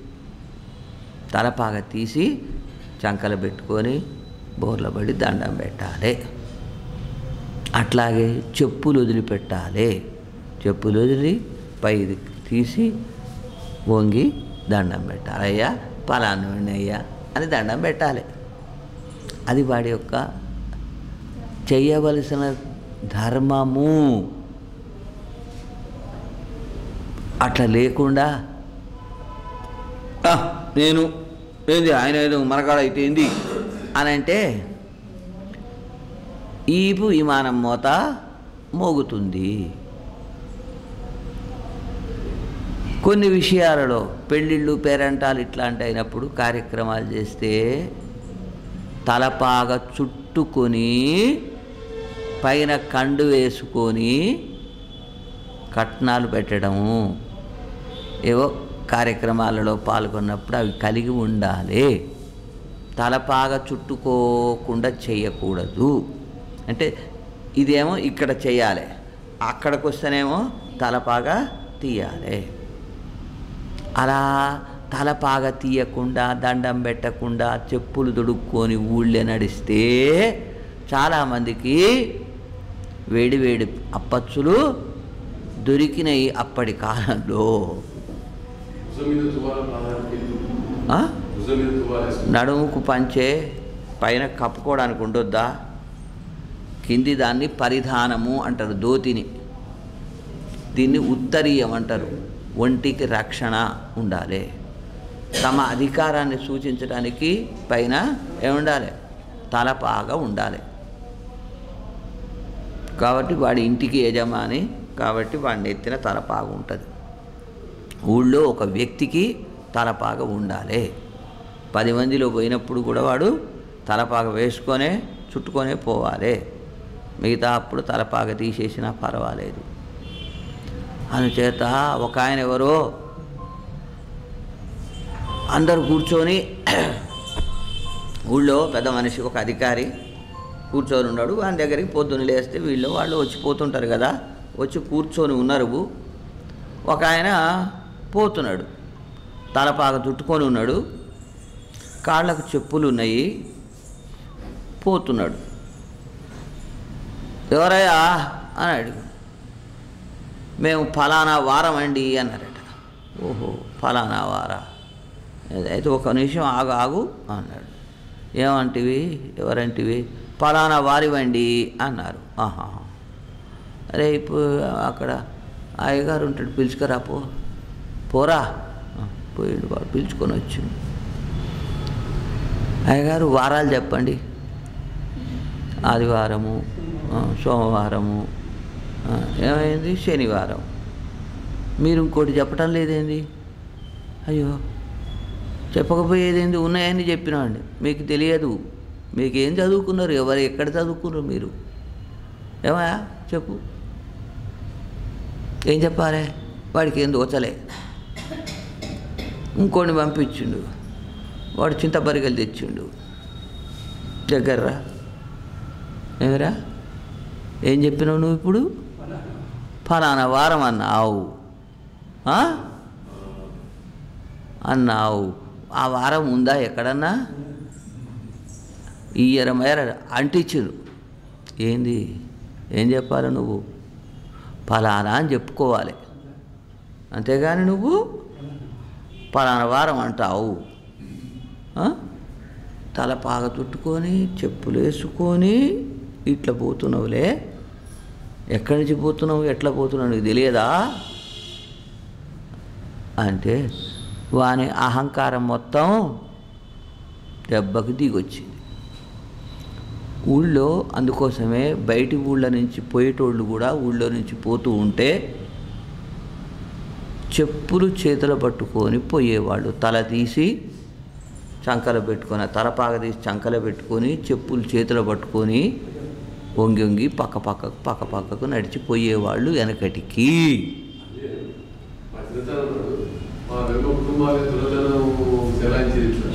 తలపాగ తీసి చంకలు పెట్టుకొని బోర్ల పడి దండం పెట్టాలి అట్లాగే చెప్పులు వదిలిపెట్టాలి చెప్పులు వదిలి పై తీసి వంగి దండం పెట్టాలి అయ్యా పలానా అయ్యా అని దండం పెట్టాలి అది వాడి యొక్క చెయ్యవలసిన ధర్మము అట్లా లేకుండా "ఆ, నేను ఏంది ఆయన ఏదో మనకాడ అయితే ఏంది అని అంటే ఈపు విమానం మోత మోగుతుంది కొన్ని విషయాలలో పెళ్ళిళ్ళు పేరంటాలు ఇట్లాంటి అయినప్పుడు కార్యక్రమాలు చేస్తే తలపాగ చుట్టుకొని పైన కండు వేసుకొని కట్నాలు పెట్టడము ఏవో కార్యక్రమాలలో పాల్గొన్నప్పుడు అవి కలిగి ఉండాలి తలపాగ చుట్టుకోకుండా చేయకూడదు అంటే ఇదేమో ఇక్కడ చేయాలి అక్కడికి వస్తేనేమో తలపాగా తీయాలి అలా తలపాగ తీయకుండా దండం పెట్టకుండా చెప్పులు దొడుక్కొని ఊళ్ళో నడిస్తే చాలామందికి వేడి వేడి అప్పచ్చులు దొరికినాయి అప్పటి కాలంలో భుజం మీద తువాల ప్రాధాన్యత ఆ? భుజం మీద తువాల వేసుకుంటారు. నడుముకు పంచే పైన కప్పుకోవడానికి ఉండొద్దా కింది దాన్ని పరిధానము అంటారు దోతిని దీన్ని ఉత్తరీయం అంటారు ఒంటికి రక్షణ ఉండాలి తమ అధికారాన్ని సూచించడానికి పైన ఏముండాలి తలపాగా ఉండాలి కాబట్టి వాడి ఇంటికి యజమాని కాబట్టి వాడిని ఎత్తిన తలపాగా ఉంటుంది ఊళ్ళో ఒక వ్యక్తికి తలపాగ ఉండాలి పది మందిలో పోయినప్పుడు కూడా వాడు తలపాగ వేసుకొనే చుట్టుకొనే పోవాలి మిగతా అప్పుడు తలపాగ తీసేసినా పర్వాలేదు అందుచేత ఒక ఆయన ఎవరో అందరు కూర్చొని ఊళ్ళో పెద్ద మనిషి ఒక అధికారి కూర్చొని ఉన్నాడు వాని దగ్గరికి పొద్దున్న లేస్తే వీళ్ళు వాళ్ళు వచ్చి పోతుంటారు కదా వచ్చి కూర్చొని ఉన్నారు ఒక ఆయన పోతున్నాడు తలపాక చుట్టుకొని ఉన్నాడు కాళ్ళకు చెప్పులు ఉన్నాయి పోతున్నాడు ఎవరయ్యా అని అడిగాడు మేము ఫలానా వారం అండి అన్నారట ఓహో ఫలానా వారా అయితే ఒక నిమిషం ఆగు ఆగు అన్నాడు ఏమంటివి ఎవరంటివి ఫలానా వారివండి అన్నారు ఆహా అరే ఇప్పుడు అక్కడ అయ్యగారు ఉంటాడు పిలుచుకురా పో పోరా ఆ, పోయాడు వాడు పిలుచుకొని వచ్చిండు అయ్యగారు వారాలు చెప్పండి ఆదివారము ఆ, సోమవారము ఆ, ఏమైంది శనివారం మీరు ఇంకోటి చెప్పటం లేదేంది అయ్యో చెప్పకపోయేదేంది ఉన్నాయని చెప్పినాండి మీకు తెలియదు మీకు ఏం చదువుకున్నారు ఎవరు ఎక్కడ చదువుకున్నారు మీరు ఏమయ్యా చెప్పు ఏం చెప్పాలి వాడికి ఏం దోచలే ఇంకోని పంపించిండు వాడు చింతపరిగలు తెచ్చిండు దగ్గర్రా ఏమిరా ఏం చెప్పినావు నువ్వు ఇప్పుడు ఫలానా వారం అన్నావు ఆ? అన్నావు ఆ వారం ఉందా ఎక్కడన్నా ఇయ్యరమయ్యర అంటించురు ఏంది ఏం చెప్పాలి నువ్వు ఫలానా అని చెప్పుకోవాలి అంతేగాని నువ్వు ఫలానా వారం అంటావు ఆ? తల పాగ చుట్టుకొని చెప్పులు వేసుకొని ఇట్లా పోతున్నావులే ఎక్కడి నుంచి పోతున్నావు ఎట్లా పోతున్నావు నీకు తెలియదా అంటే వాని అహంకారం మొత్తం దెబ్బకి దిగొచ్చింది ఊళ్ళో అందుకోసమే బయటి ఊళ్ళ నుంచి పోయేటోళ్ళు కూడా ఊళ్ళో నుంచి పోతూ ఉంటే చెప్పులు చేతులు పట్టుకొని పోయేవాళ్ళు తల తీసి చంకలో పెట్టుకొని ఆ తలపాగ తీసి చంకలో పెట్టుకొని చెప్పులు చేతులు పట్టుకొని వంగి వంగి పక్క పక్కకు పక్క పక్కకు నడిచిపోయేవాళ్ళు వెనకటికి మా చిన్నతనం నాడు మా వెనుక కుటుంబాలు దురదనం చెలాయించేది ఇట్లా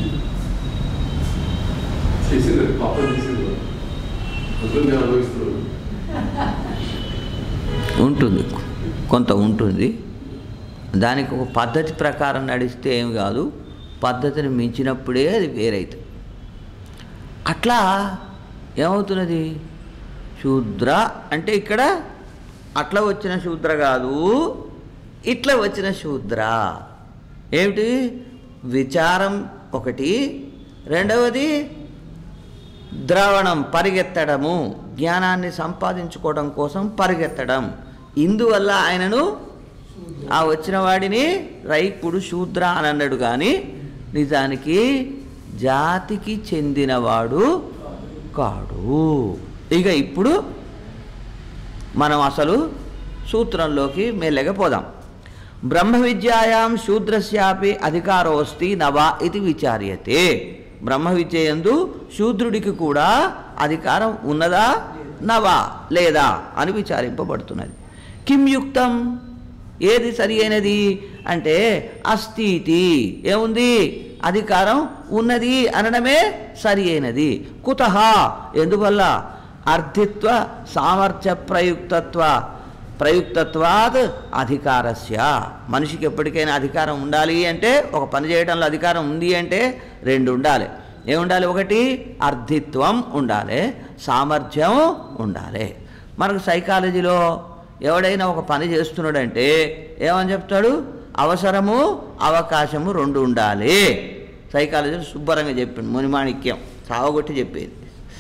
చేసిండ్రు పాపం చేసిండ్రు అసలు నేను అనుభవిస్తున్నాను ఉంటుంది కొంత ఉంటుంది దానికి ఒక పద్ధతి ప్రకారం నడిస్తే ఏం కాదు పద్ధతిని మించినప్పుడే అది వేరైతుంది అట్లా ఏమవుతున్నది శూద్ర అంటే ఇక్కడ అట్లా వచ్చిన శూద్ర కాదు ఇట్లా వచ్చిన శూద్ర ఏమిటి విచారం ఒకటి రెండవది ద్రవణం పరిగెత్తడము జ్ఞానాన్ని సంపాదించుకోవడం కోసం పరిగెత్తడం ఇందువల్ల ఆయనను ఆ వచ్చిన వాడిని రైకుడు శూద్ర అని అన్నాడు కానీ నిజానికి జాతికి చెందినవాడు కాడు ఇక ఇప్పుడు మనం అసలు సూత్రంలోకి మెల్లగా పోదాం బ్రహ్మ విద్యాయాం శూద్రస్యాపి అధికారోస్తి నవా ఇది విచార్యతే బ్రహ్మ విద్యయందు శూద్రుడికి కూడా అధికారం ఉన్నదా నవా లేదా అని విచారింపబడుతున్నది కిం యుక్తం ఏది సరి అయినది అంటే అస్థితి ఏముంది అధికారం ఉన్నది అనడమే సరి అయినది కుతః ఎందువల్ల అర్థిత్వ సామర్థ్య ప్రయుక్తత్వ ప్రయుక్తత్వాత్ అధికారస్య మనిషికి ఎప్పటికైనా అధికారం ఉండాలి అంటే ఒక పని చేయడంలో అధికారం ఉంది అంటే రెండు ఉండాలి ఏముండాలి ఒకటి అర్థిత్వం ఉండాలి సామర్థ్యం ఉండాలి మనకు సైకాలజీలో ఎవడైనా ఒక పని చేస్తున్నాడంటే ఏమని చెప్తాడు అవసరము అవకాశము రెండు ఉండాలి సైకాలజీలో శుభ్రంగా చెప్పిండు మునిమాణిక్యం సావగొట్టి చెప్పేది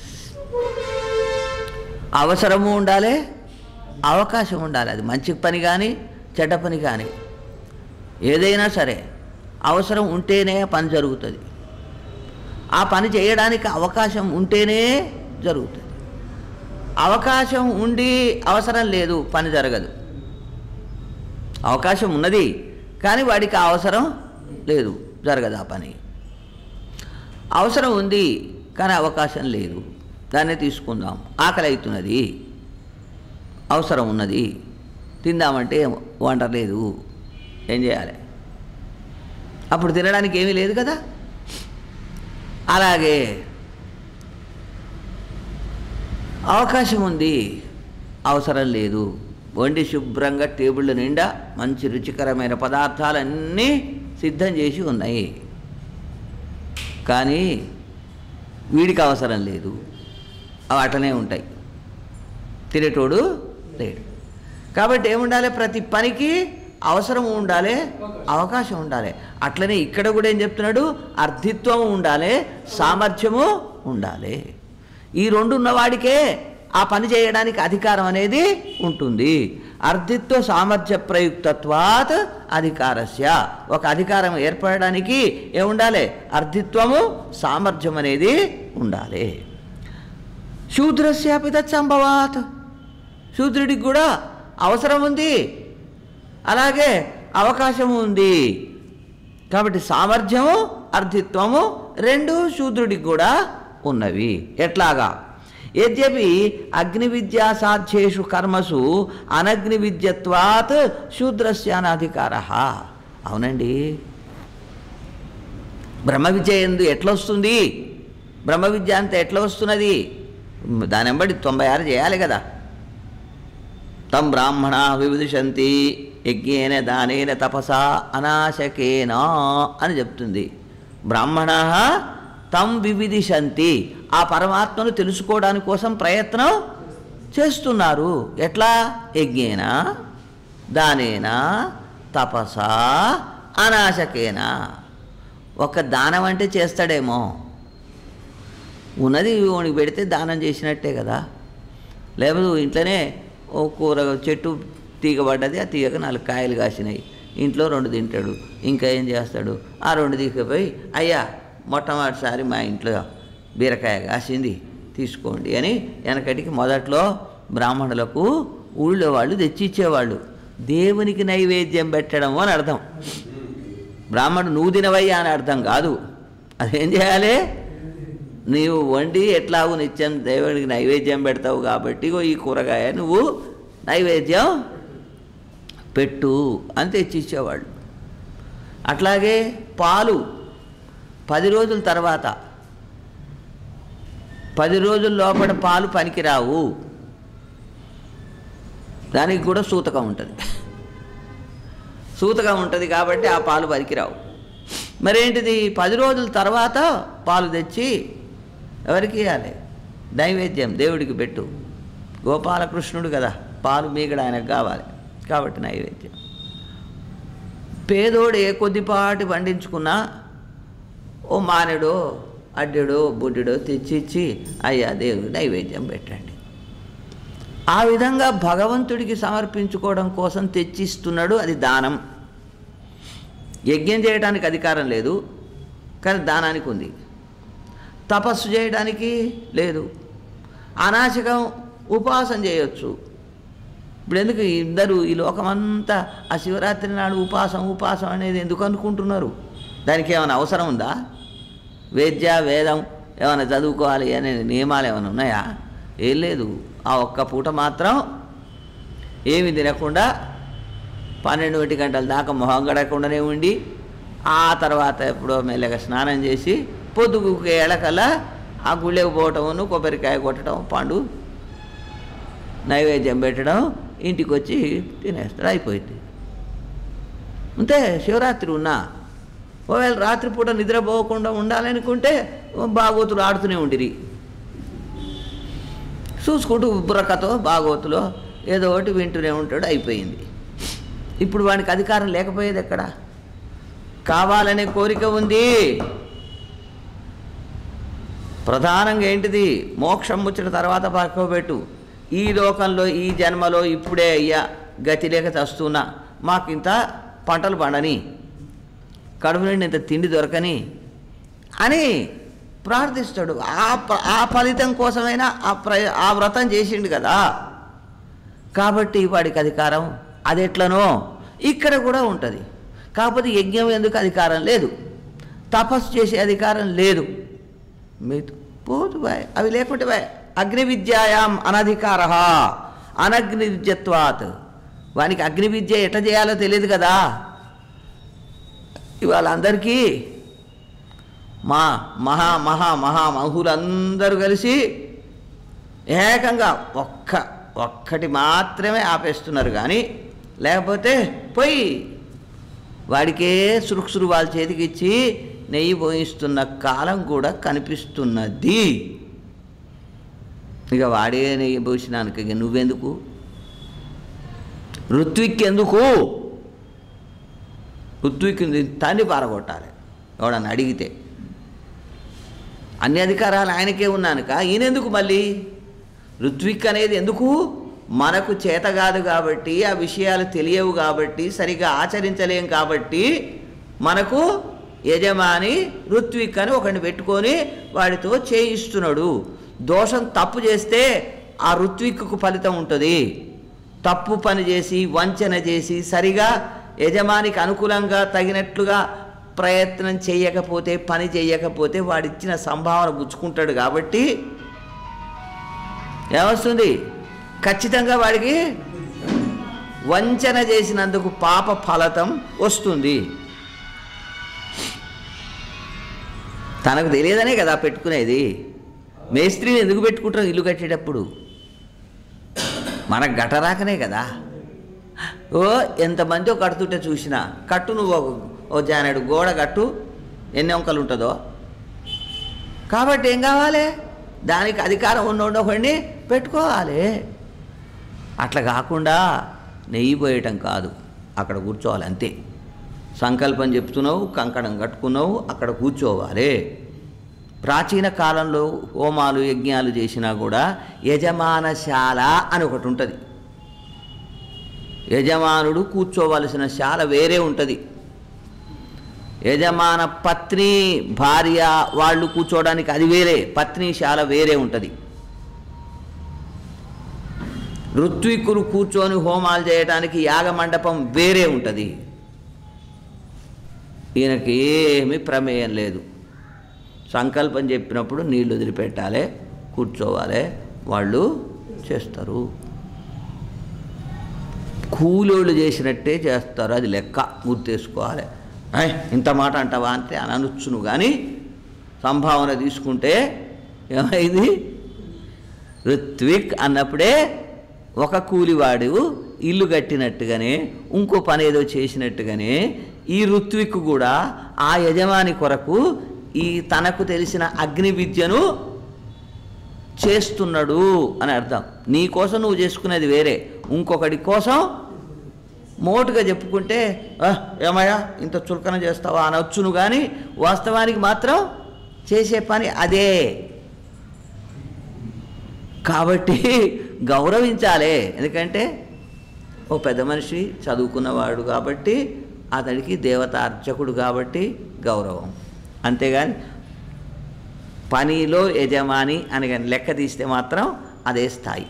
అవసరము ఉండాలి అవకాశం ఉండాలి అది మంచి పని కానీ చెడ్డ పని కానీ ఏదైనా సరే అవసరం ఉంటేనే ఆ పని జరుగుతుంది ఆ పని చేయడానికి అవకాశం ఉంటేనే జరుగుతుంది అవకాశం ఉండి అవసరం లేదు పని జరగదు అవకాశం ఉన్నది కానీ వాడికి ఆ అవసరం లేదు జరగదు ఆ పని అవసరం ఉంది కానీ అవకాశం లేదు దాన్ని తీసుకుందాం ఆకలి అవుతున్నది అవసరం ఉన్నది తిందామంటే వంట లేదు ఏం చేయాలి అప్పుడు తినడానికి ఏమీ లేదు కదా అలాగే అవకాశం ఉంది అవసరం లేదు వండి శుభ్రంగా టేబుల్ నిండా మంచి రుచికరమైన పదార్థాలన్నీ సిద్ధం చేసి ఉన్నాయి కానీ వీడికి అవసరం లేదు అవి అట్లనే ఉంటాయి తినేటోడు లేడు కాబట్టి ఏముండాలి ప్రతి పనికి అవసరం ఉండాలి అవకాశం ఉండాలి అట్లనే ఇక్కడ కూడా ఏం చెప్తున్నాడు అర్థిత్వం ఉండాలి సామర్థ్యము ఉండాలి ఈ రెండు ఉన్నవాడికే ఆ పని చేయడానికి అధికారం అనేది ఉంటుంది అర్థిత్వ సామర్థ్య ప్రయుక్తత్వాత్ అధికారస్య ఒక అధికారం ఏర్పడడానికి ఏముండాలి అర్థిత్వము సామర్థ్యం అనేది ఉండాలి శూద్రస్యాపి తత్సంభవాత్ శూద్రుడికి కూడా అవసరం ఉంది అలాగే అవకాశం ఉంది కాబట్టి సామర్థ్యము అర్థిత్వము రెండు శూద్రుడికి కూడా ఉన్నవి ఎట్లాగా యద్యపి అగ్ని విద్యా సాధ్యేషు కర్మసు అనగ్ని విద్యత్వాత్ శూద్రస్య అనధికార అవునండి బ్రహ్మ విద్య ఎందు ఎట్లా వస్తుంది బ్రహ్మ విద్య అంతా ఎట్లా వస్తున్నది దాని వెంబడి తొంభై ఆరు చేయాలి కదా తం బ్రాహ్మణ వివిధిషంతి యజ్ఞేన దానేన తపసా అనాశకేనా అని చెప్తుంది బ్రాహ్మణ తం వివిధిషంతి ఆ పరమాత్మను తెలుసుకోవడానికి కోసం ప్రయత్నం చేస్తున్నారు ఎట్లా యజ్ఞేన దానేనా తపసా అనాశకేనా ఒక దానం అంటే చేస్తాడేమో ఉన్నది వానికి పెడితే దానం చేసినట్టే కదా లేకపోతే ఇంట్లోనే ఓ కూర చెట్టు తీగ పడ్డది ఆ తీగకు నాలుగు కాయలు కాసినాయి ఇంట్లో రెండు తింటాడు ఇంకా ఏం చేస్తాడు ఆ రెండు తీసుకుపోయి అయ్యా మొట్టమొదటిసారి మా ఇంట్లో బీరకాయ కాసింది తీసుకోండి అని వెనకటికి మొదట్లో బ్రాహ్మణులకు ఊళ్ళో వాళ్ళు తెచ్చిచ్చేవాళ్ళు దేవునికి నైవేద్యం పెట్టడం అని అర్థం బ్రాహ్మణుడు నువ్వు తినవయ్యా అని అర్థం కాదు అదేం చేయాలి నీవు వండి ఎట్లాగూ నిత్యం దేవుడికి నైవేద్యం పెడతావు కాబట్టి ఇగో ఈ కూరగాయ నువ్వు నైవేద్యం పెట్టు అని తెచ్చిచ్చేవాళ్ళు అట్లాగే పాలు పది రోజుల తర్వాత పది రోజుల లోపల పాలు పనికిరావు దానికి కూడా సూతకం ఉంటుంది సూతకం ఉంటుంది కాబట్టి ఆ పాలు పనికిరావు మరేంటిది పది రోజుల తర్వాత పాలు తెచ్చి ఎవరికి ఇవ్వాలి నైవేద్యం దేవుడికి పెట్టు గోపాలకృష్ణుడు కదా పాలు మీగడ ఆయనకు కావాలి కాబట్టి నైవేద్యం పేదోడు ఏ కొద్దిపాటి పండించుకున్నా ఓ మానెడో అడ్డెడో బుడ్డెడో తెచ్చిచ్చి అయ్యా దేవుడికి నైవేద్యం పెట్టండి ఆ విధంగా భగవంతుడికి సమర్పించుకోవడం కోసం తెచ్చిస్తున్నాడు అది దానం యజ్ఞం చేయడానికి అధికారం లేదు కానీ దానానికి ఉంది తపస్సు చేయడానికి లేదు అనాశకం ఉపవాసం చేయొచ్చు ఇప్పుడు ఎందుకు ఇద్దరు ఈ లోకమంతా ఆ శివరాత్రి నాడు ఉపాసం ఉపాసం అనేది ఎందుకు అనుకుంటున్నారు దానికి ఏమైనా అవసరం ఉందా వేద్య వేదం ఏమైనా చదువుకోవాలి అనే నియమాలు ఏమైనా ఉన్నాయా ఏం లేదు ఆ ఒక్క పూట మాత్రం ఏమి తినకుండా పన్నెండు ఒంటి గంటల దాకా మొహం గడకుండానే ఉండి ఆ తర్వాత ఎప్పుడో మెల్లగా స్నానం చేసి పొద్దుకు ఏళ్ళకల్లా ఆ గుళ్ళెకు పోవటమును కొబ్బరికాయ కొట్టడం పండు నైవేద్యం పెట్టడం ఇంటికి వచ్చి తినేస్తాడు అయిపోయింది అంతే శివరాత్రి ఉన్నా ఒకవేళ రాత్రిపూట నిద్రపోకుండా ఉండాలనుకుంటే బాగోతులు ఆడుతూనే ఉండిరి చూసుకుంటూ బుర్రకతో బాగోతులో ఏదో ఒకటి వింటూనే ఉంటాడు అయిపోయింది ఇప్పుడు వానికి అధికారం లేకపోయేది ఎక్కడ కావాలనే కోరిక ఉంది ప్రధానంగా ఏంటిది మోక్షం వచ్చిన తర్వాత పక్కబెట్టు ఈ లోకంలో ఈ జన్మలో ఇప్పుడే అయ్యా గతి లేక చస్తున్నా మాకింత పంటలు పండని కడుపు నుండి ఇంత తిండి దొరకని అని ప్రార్థిస్తాడు ఆ ప- ఆ ఫలితం కోసమైనా ఆ ప్ర ఆ వ్రతం చేసిండు కదా కాబట్టి వాడికి అధికారం అది ఎట్లనో ఇక్కడ కూడా ఉంటుంది కాకపోతే యజ్ఞం ఎందుకు అధికారం లేదు తపస్సు చేసే అధికారం లేదు మిగతా పోదు బాయ్ అవి లేకుంటే బాయ్ అగ్ని విద్యాయాం అనధికార అనగ్ని విద్యత్వాత్ వానికి అగ్ని విద్య ఎట్లా చేయాలో తెలియదు కదా ఇవాళ అందరికీ మా మహా మహా మహా మహులందరూ కలిసి ఏకంగా ఒక్క ఒక్కటి మాత్రమే ఆపేస్తున్నారు కానీ లేకపోతే పోయి వాడికే సురుకుసురు వాళ్ళ చేతికి ఇచ్చి నెయ్యి పోయిస్తున్న కాలం కూడా కనిపిస్తున్నది ఇక వాడే నెయ్యి పోసినానికి ఇక నువ్వెందుకు ఋత్విక్ ఎందుకు ఋత్విక్ తండ్రి పారగొట్టాలి ఎవడన్నా అడిగితే అన్ని అధికారాలు ఆయనకే ఉన్నానుక ఈయనెందుకు మళ్ళీ ఋత్విక్ అనేది ఎందుకు మనకు చేత కాదు కాబట్టి ఆ విషయాలు తెలియవు కాబట్టి సరిగా ఆచరించలేం కాబట్టి మనకు యజమాని ఋత్విక్ అని ఒకడిని పెట్టుకొని వాడితో చేయిస్తున్నాడు దోషం తప్పు చేస్తే ఆ ఋత్విక్కు ఫలితం ఉంటుంది తప్పు పని చేసి వంచన చేసి సరిగా యజమానికి అనుకూలంగా తగినట్లుగా ప్రయత్నం చేయకపోతే పని చేయకపోతే వాడిచ్చిన సంభావన పుచ్చుకుంటాడు కాబట్టి ఏమొస్తుంది ఖచ్చితంగా వాడికి వంచన చేసినందుకు పాప ఫలతం వస్తుంది తనకు తెలియదనే కదా పెట్టుకునేది మేస్త్రిని ఎందుకు పెట్టుకుంటారు ఇల్లు కట్టేటప్పుడు మనకు గటరాకనే కదా ఓ ఎంతమందో కడుతుంటే చూసినా కట్టు నువ్వు ఒక- ఓ జానెడు గోడ కట్టు ఎన్ని వంకలు ఉంటుందో కాబట్టి ఏం కావాలి దానికి అధికారం ఉన్నోడు ఒకడిని పెట్టుకోవాలి అట్లా కాకుండా నెయ్యి పోయటం కాదు అక్కడ కూర్చోవాలి అంతే సంకల్పం చెప్తున్నావు కంకణం కట్టుకున్నావు అక్కడ కూర్చోవాలి ప్రాచీన కాలంలో హోమాలు యజ్ఞాలు చేసినా కూడా యజమానశాల అని ఒకటి ఉంటుంది యజమానుడు కూర్చోవలసిన శాల వేరే ఉంటుంది యజమాన పత్ని భార్య వాళ్ళు కూర్చోవడానికి అది వేరే పత్ని శాల వేరే ఉంటుంది ఋత్వికులు కూర్చొని హోమాలు చేయడానికి యాగ మండపం వేరే ఉంటుంది ఈయనకి ఏమీ ప్రమేయం లేదు సంకల్పం చెప్పినప్పుడు నీళ్లు వదిలిపెట్టాలి కూర్చోవాలి వాళ్ళు చేస్తారు కూలోళ్ళు చేసినట్టే చేస్తారు అది లెక్క గుర్తేసుకోవాలి "ఐ, ఇంత మాట అంటావా అంటే అని అనొచ్చును కానీ సంభావన తీసుకుంటే ఏమైంది ఋత్విక్ అన్నప్పుడే ఒక కూలివాడు ఇల్లు కట్టినట్టుగానే ఇంకో పని ఏదో చేసినట్టుగానే ఈ ఋత్విక్ కూడా ఆ యజమాని కొరకు ఈ తనకు తెలిసిన అగ్ని విద్యను చేస్తున్నాడు అని అర్థం నీ కోసం నువ్వు చేసుకునేది వేరే ఇంకొకటి కోసం మోటుగా చెప్పుకుంటే "ఆ, ఏమయ్యా ఇంత చులకన చేస్తావా అనొచ్చును కానీ వాస్తవానికి మాత్రం చేసే పని అదే కాబట్టి గౌరవించాలి ఎందుకంటే ఓ పెద్ద మనిషి చదువుకున్నవాడు కాబట్టి అతడికి దేవత అర్చకుడు కాబట్టి గౌరవం అంతేగాని పనిలో యజమాని అని కానీ లెక్క తీస్తే మాత్రం అదే స్థాయి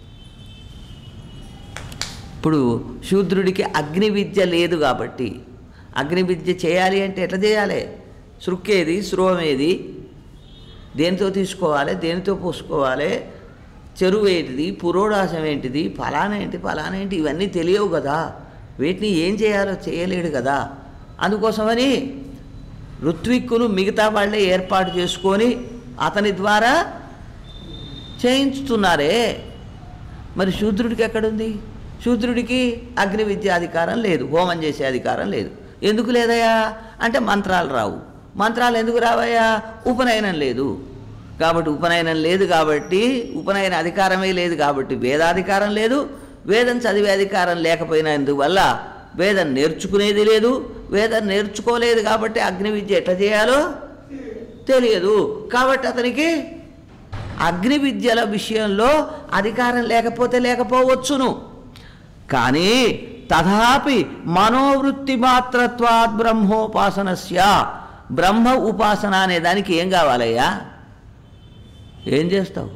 ఇప్పుడు శూద్రుడికి అగ్ని విద్య లేదు కాబట్టి అగ్ని విద్య చేయాలి అంటే ఎట్లా చేయాలి సృక్కేది స్రోమేది దేనితో తీసుకోవాలి దేనితో పోసుకోవాలి చెరువు ఏంటిది పురోడాసం ఏంటిది ఫలానా ఏంటి ఫలానా ఏంటి ఇవన్నీ తెలియవు కదా వీటిని ఏం చేయాలో చేయలేడు కదా అందుకోసమని ఋత్విక్కును మిగతా వాళ్ళే ఏర్పాటు చేసుకొని అతని ద్వారా చేయించుతున్నారే మరి శూద్రుడికి ఎక్కడుంది శూద్రుడికి అగ్ని విద్య అధికారం లేదు హోమం చేసే అధికారం లేదు ఎందుకు లేదయ్యా అంటే మంత్రాలు రావు మంత్రాలు ఎందుకు రావయ్యా ఉపనయనం లేదు కాబట్టి ఉపనయనం లేదు కాబట్టి ఉపనయన అధికారమే లేదు కాబట్టి వేదాధికారం లేదు వేదం చదివే అధికారం లేకపోయినందువల్ల వేదం నేర్చుకునేది లేదు వేదం నేర్చుకోలేదు కాబట్టి అగ్ని విద్య ఎట్లా చేయాలో తెలియదు కాబట్టి అతనికి అగ్ని విద్యల విషయంలో అధికారం లేకపోతే లేకపోవచ్చును కానీ తథాపి మనోవృత్తి మాత్రత్వాత్ బ్రహ్మోపాసనస్య బ్రహ్మ ఉపాసన అనే దానికి ఏం కావాలయ్యా ఏం చేస్తావు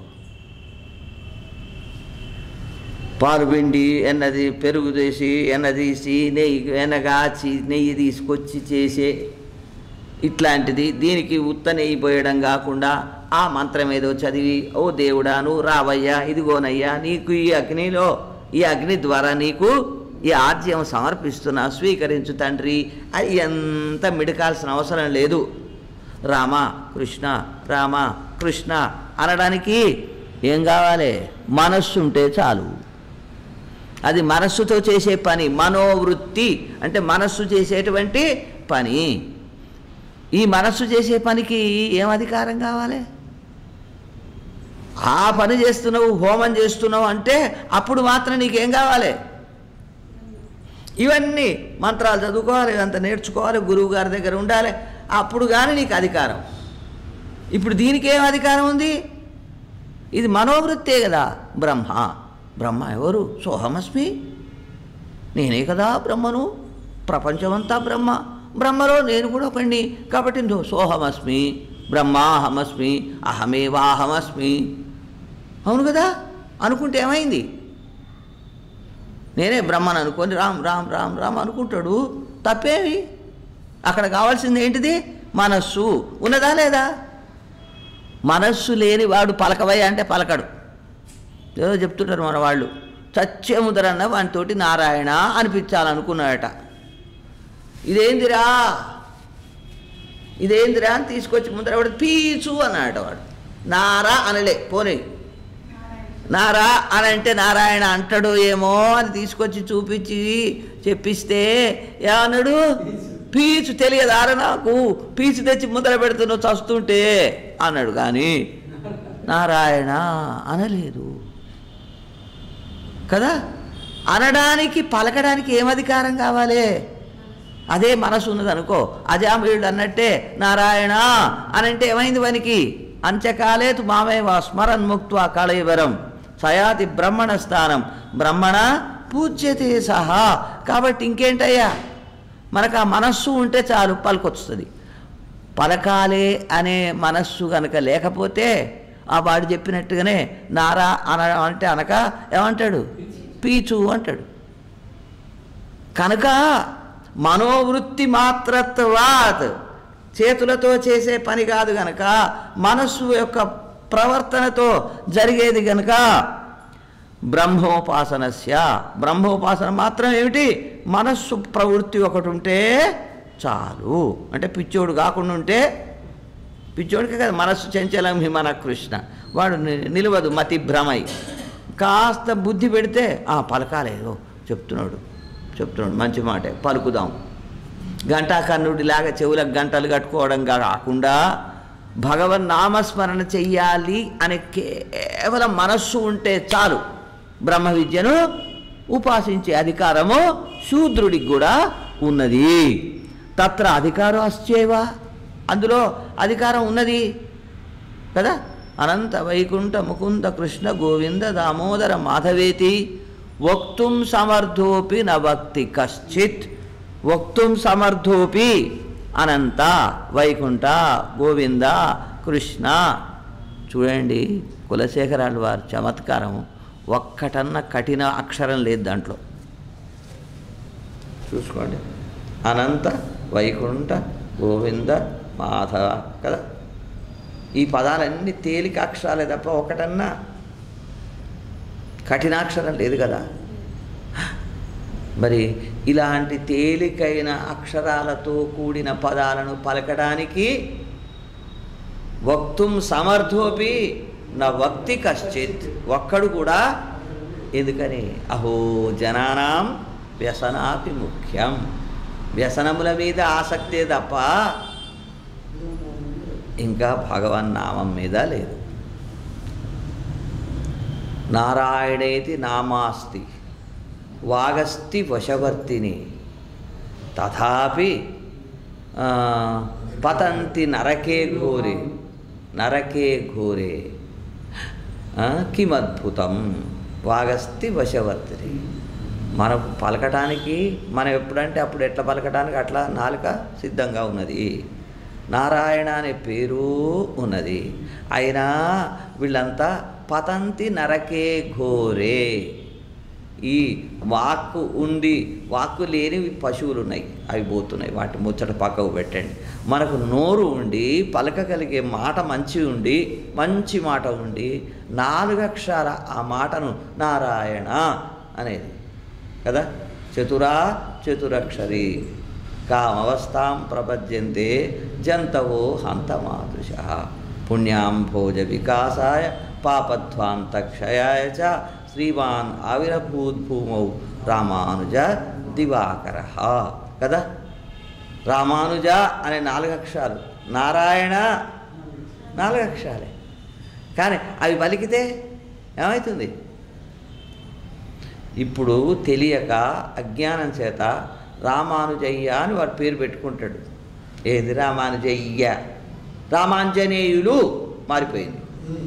పాలు పిండి ఎన్నది పెరుగు తీసి ఎన్న తీసి నెయ్యి ఎనగాచి నెయ్యి తీసుకొచ్చి చేసే ఇట్లాంటిది దీనికి ఉత్త నెయ్యి పోయడం కాకుండా ఆ మంత్రం ఏదో చదివి ఓ దేవుడా నువ్వు రావయ్యా ఇదిగోనయ్యా నీకు ఈ అగ్నిలో ఈ అగ్ని ద్వారా నీకు ఈ ఆద్యం సమర్పిస్తున్నా స్వీకరించు తండ్రి అది ఎంత మిడకాల్సిన అవసరం లేదు రామ కృష్ణ రామ కృష్ణ అనడానికి ఏం కావాలి మనస్సు ఉంటే చాలు అది మనస్సుతో చేసే పని మనోవృత్తి అంటే మనస్సు చేసేటువంటి పని ఈ మనస్సు చేసే పనికి ఏం అధికారం కావాలి ఆ పని చేస్తున్నావు హోమం చేస్తున్నావు అంటే అప్పుడు మాత్రం నీకేం కావాలి ఇవన్నీ మంత్రాలు చదువుకోవాలి ఇదంతా నేర్చుకోవాలి గురువు గారి దగ్గర ఉండాలి అప్పుడు కానీ నీకు అధికారం ఇప్పుడు దీనికి ఏం అధికారం ఉంది ఇది మనోవృత్తే కదా బ్రహ్మ బ్రహ్మ ఎవరు సోహమస్మి నేనే కదా బ్రహ్మను ప్రపంచమంతా బ్రహ్మ బ్రహ్మలో నేను కూడా ఒకడిని కాబట్టి ను- సోహమస్మి బ్రహ్మాహమస్మి అహమేవాహమస్మి అవును కదా అనుకుంటే ఏమైంది నేనే బ్రహ్మను అనుకొని రామ్ రామ్ రామ్ రామ్ అనుకుంటాడు తప్పేమి అక్కడ కావాల్సింది ఏంటిది మనస్సు ఉన్నదా లేదా మనస్సు లేని వాడు పలకవయ్య అంటే పలకడు ఏదో చెప్తుంటారు మన వాళ్ళు చచ్చే ముదరన్న వానితోటి నారాయణ అనిపించాలనుకున్నాడట ఇదేందిరా ఇదేందిరా అని తీసుకొచ్చి ముందర వాడు పీచు అన్నాడట వాడు నారా అనలే పోనీ నారా అని అంటే నారాయణ అంటాడు ఏమో అని తీసుకొచ్చి చూపించి చెప్పిస్తే ఏమన్నాడు పీచు తెలియదారా నాకు పీచు తెచ్చి ముద్ర పెడుతున్నావు చస్తుంటే అన్నాడు కానీ నారాయణ అనలేదు కదా అనడానికి పలకడానికి ఏం అధికారం కావాలి అదే మనసు ఉన్నది అనుకో అజామయుడు అన్నట్టే నారాయణ అని అంటే ఏమైంది వానికి అంత్యకాలేతు మామేవ స్మరన్ ముక్త్వా కళైవరం సయాతి బ్రహ్మణ స్థానం బ్రహ్మణ పూజ్యతే సహా కాబట్టి ఇంకేంటయ్యా మనకు ఆ మనస్సు ఉంటే చాలు పలుకొస్తుంది పలకాలే అనే మనస్సు కనుక లేకపోతే ఆ వాడు చెప్పినట్టుగానే నారా అన అంటే అనక ఏమంటాడు పీచు అంటాడు కనుక మనోవృత్తి మాత్రత్వాత్ చేతులతో చేసే పని కాదు గనక మనస్సు యొక్క ప్రవర్తనతో జరిగేది గనక బ్రహ్మోపాసనస్య బ్రహ్మోపాసన మాత్రం ఏమిటి మనస్సు ప్రవృత్తి ఒకటి ఉంటే చాలు అంటే పిచ్చోడు కాకుండా ఉంటే పిచ్చోడికి కదా మనస్సు చంచలం హిమన కృష్ణ వాడు ని- నిలవదు మతి భ్రమై కాస్త బుద్ధి పెడితే ఆ పలకాలేదో చెప్తున్నాడు చెప్తున్నాడు మంచి మాటే పలుకుదాం గంటాకర్ణుడిలాగా చెవులకు గంటలు కట్టుకోవడం కాకుండా భగవన్ నామస్మరణ చెయ్యాలి అనే కేవలం మనస్సు ఉంటే చాలు బ్రహ్మ విద్యను ఉపాసించే అధికారము శూద్రుడికి కూడా ఉన్నది తత్ర అధికారం అశ్చేవా అందులో అధికారం ఉన్నది కదా అనంత వైకుంఠ ముకుంద కృష్ణ గోవింద దామోదర మాధవేతి వక్తుం సమర్థోపి నవక్తి కశ్చిత్ వక్తుం సమర్థోపి అనంత వైకుంఠ గోవింద కృష్ణ చూడండి కులశేఖరాలు వారి చమత్కారం ఒక్కటన్న కఠిన అక్షరం లేదు దాంట్లో చూసుకోండి అనంత వైకుంఠ గోవింద మాధవ కదా ఈ పదాలన్నీ తేలిక అక్షరాలే తప్ప ఒకటన్నా కఠినాక్షరం లేదు కదా మరి ఇలాంటి తేలికైన అక్షరాలతో కూడిన పదాలను పలకడానికి వక్తుం సమర్థోపి నా వక్తి కశ్చిత్ ఒక్కడు కూడా ఎందుకని అహో జనానాం వ్యసనాపి ముఖ్యం వ్యసనముల మీద ఆసక్తే తప్ప ఇంకా భగవన్ నామం మీద లేదు నారాయణేతి నామాస్తి వాగస్తి వశవర్తిని తథాపి ఆ, పతంతి నరకే ఘోరే నరకే ఘోరే ఆ, కిమద్భుతం వాగస్తి వశవర్తిని మనం పలకటానికి మనం ఎప్పుడంటే అప్పుడు ఎట్లా పలకటానికి అట్లా నాలుక సిద్ధంగా ఉన్నది నారాయణ అనే పేరు ఉన్నది అయినా వీళ్ళంతా పతంతి నరకే ఘోరే ఈ వాక్కు ఉండి వాక్కు లేని పశువులు ఉన్నాయి అవి పోతున్నాయి వాటి ముచ్చట పక్కకు పెట్టండి మనకు నోరు ఉండి పలకగలిగే మాట మంచి ఉండి మంచి మాట ఉండి నాలుగు అక్షరాల ఆ మాటను నారాయణ అనేది కదా చతురా చతురక్షరి కామవస్థాం ప్రపద్యంతే జంతవో హంతమాదృశ పుణ్యాం భోజ వికాసాయ పాపధ్వాంతక్షయాయ చ శ్రీమాన్ ఆవిరభూద్భూమౌ రామానుజ దివాకర కదా రామానుజ అనే నాలుగు అక్షరాలు నారాయణ నాలుగు అక్షరాలే కానీ అవి పలికితే ఏమవుతుంది ఇప్పుడు తెలియక అజ్ఞానం చేత రామానుజయ్య అని వాడు పేరు పెట్టుకుంటాడు ఏది రామానుజయ్య రామాంజనేయులు మారిపోయింది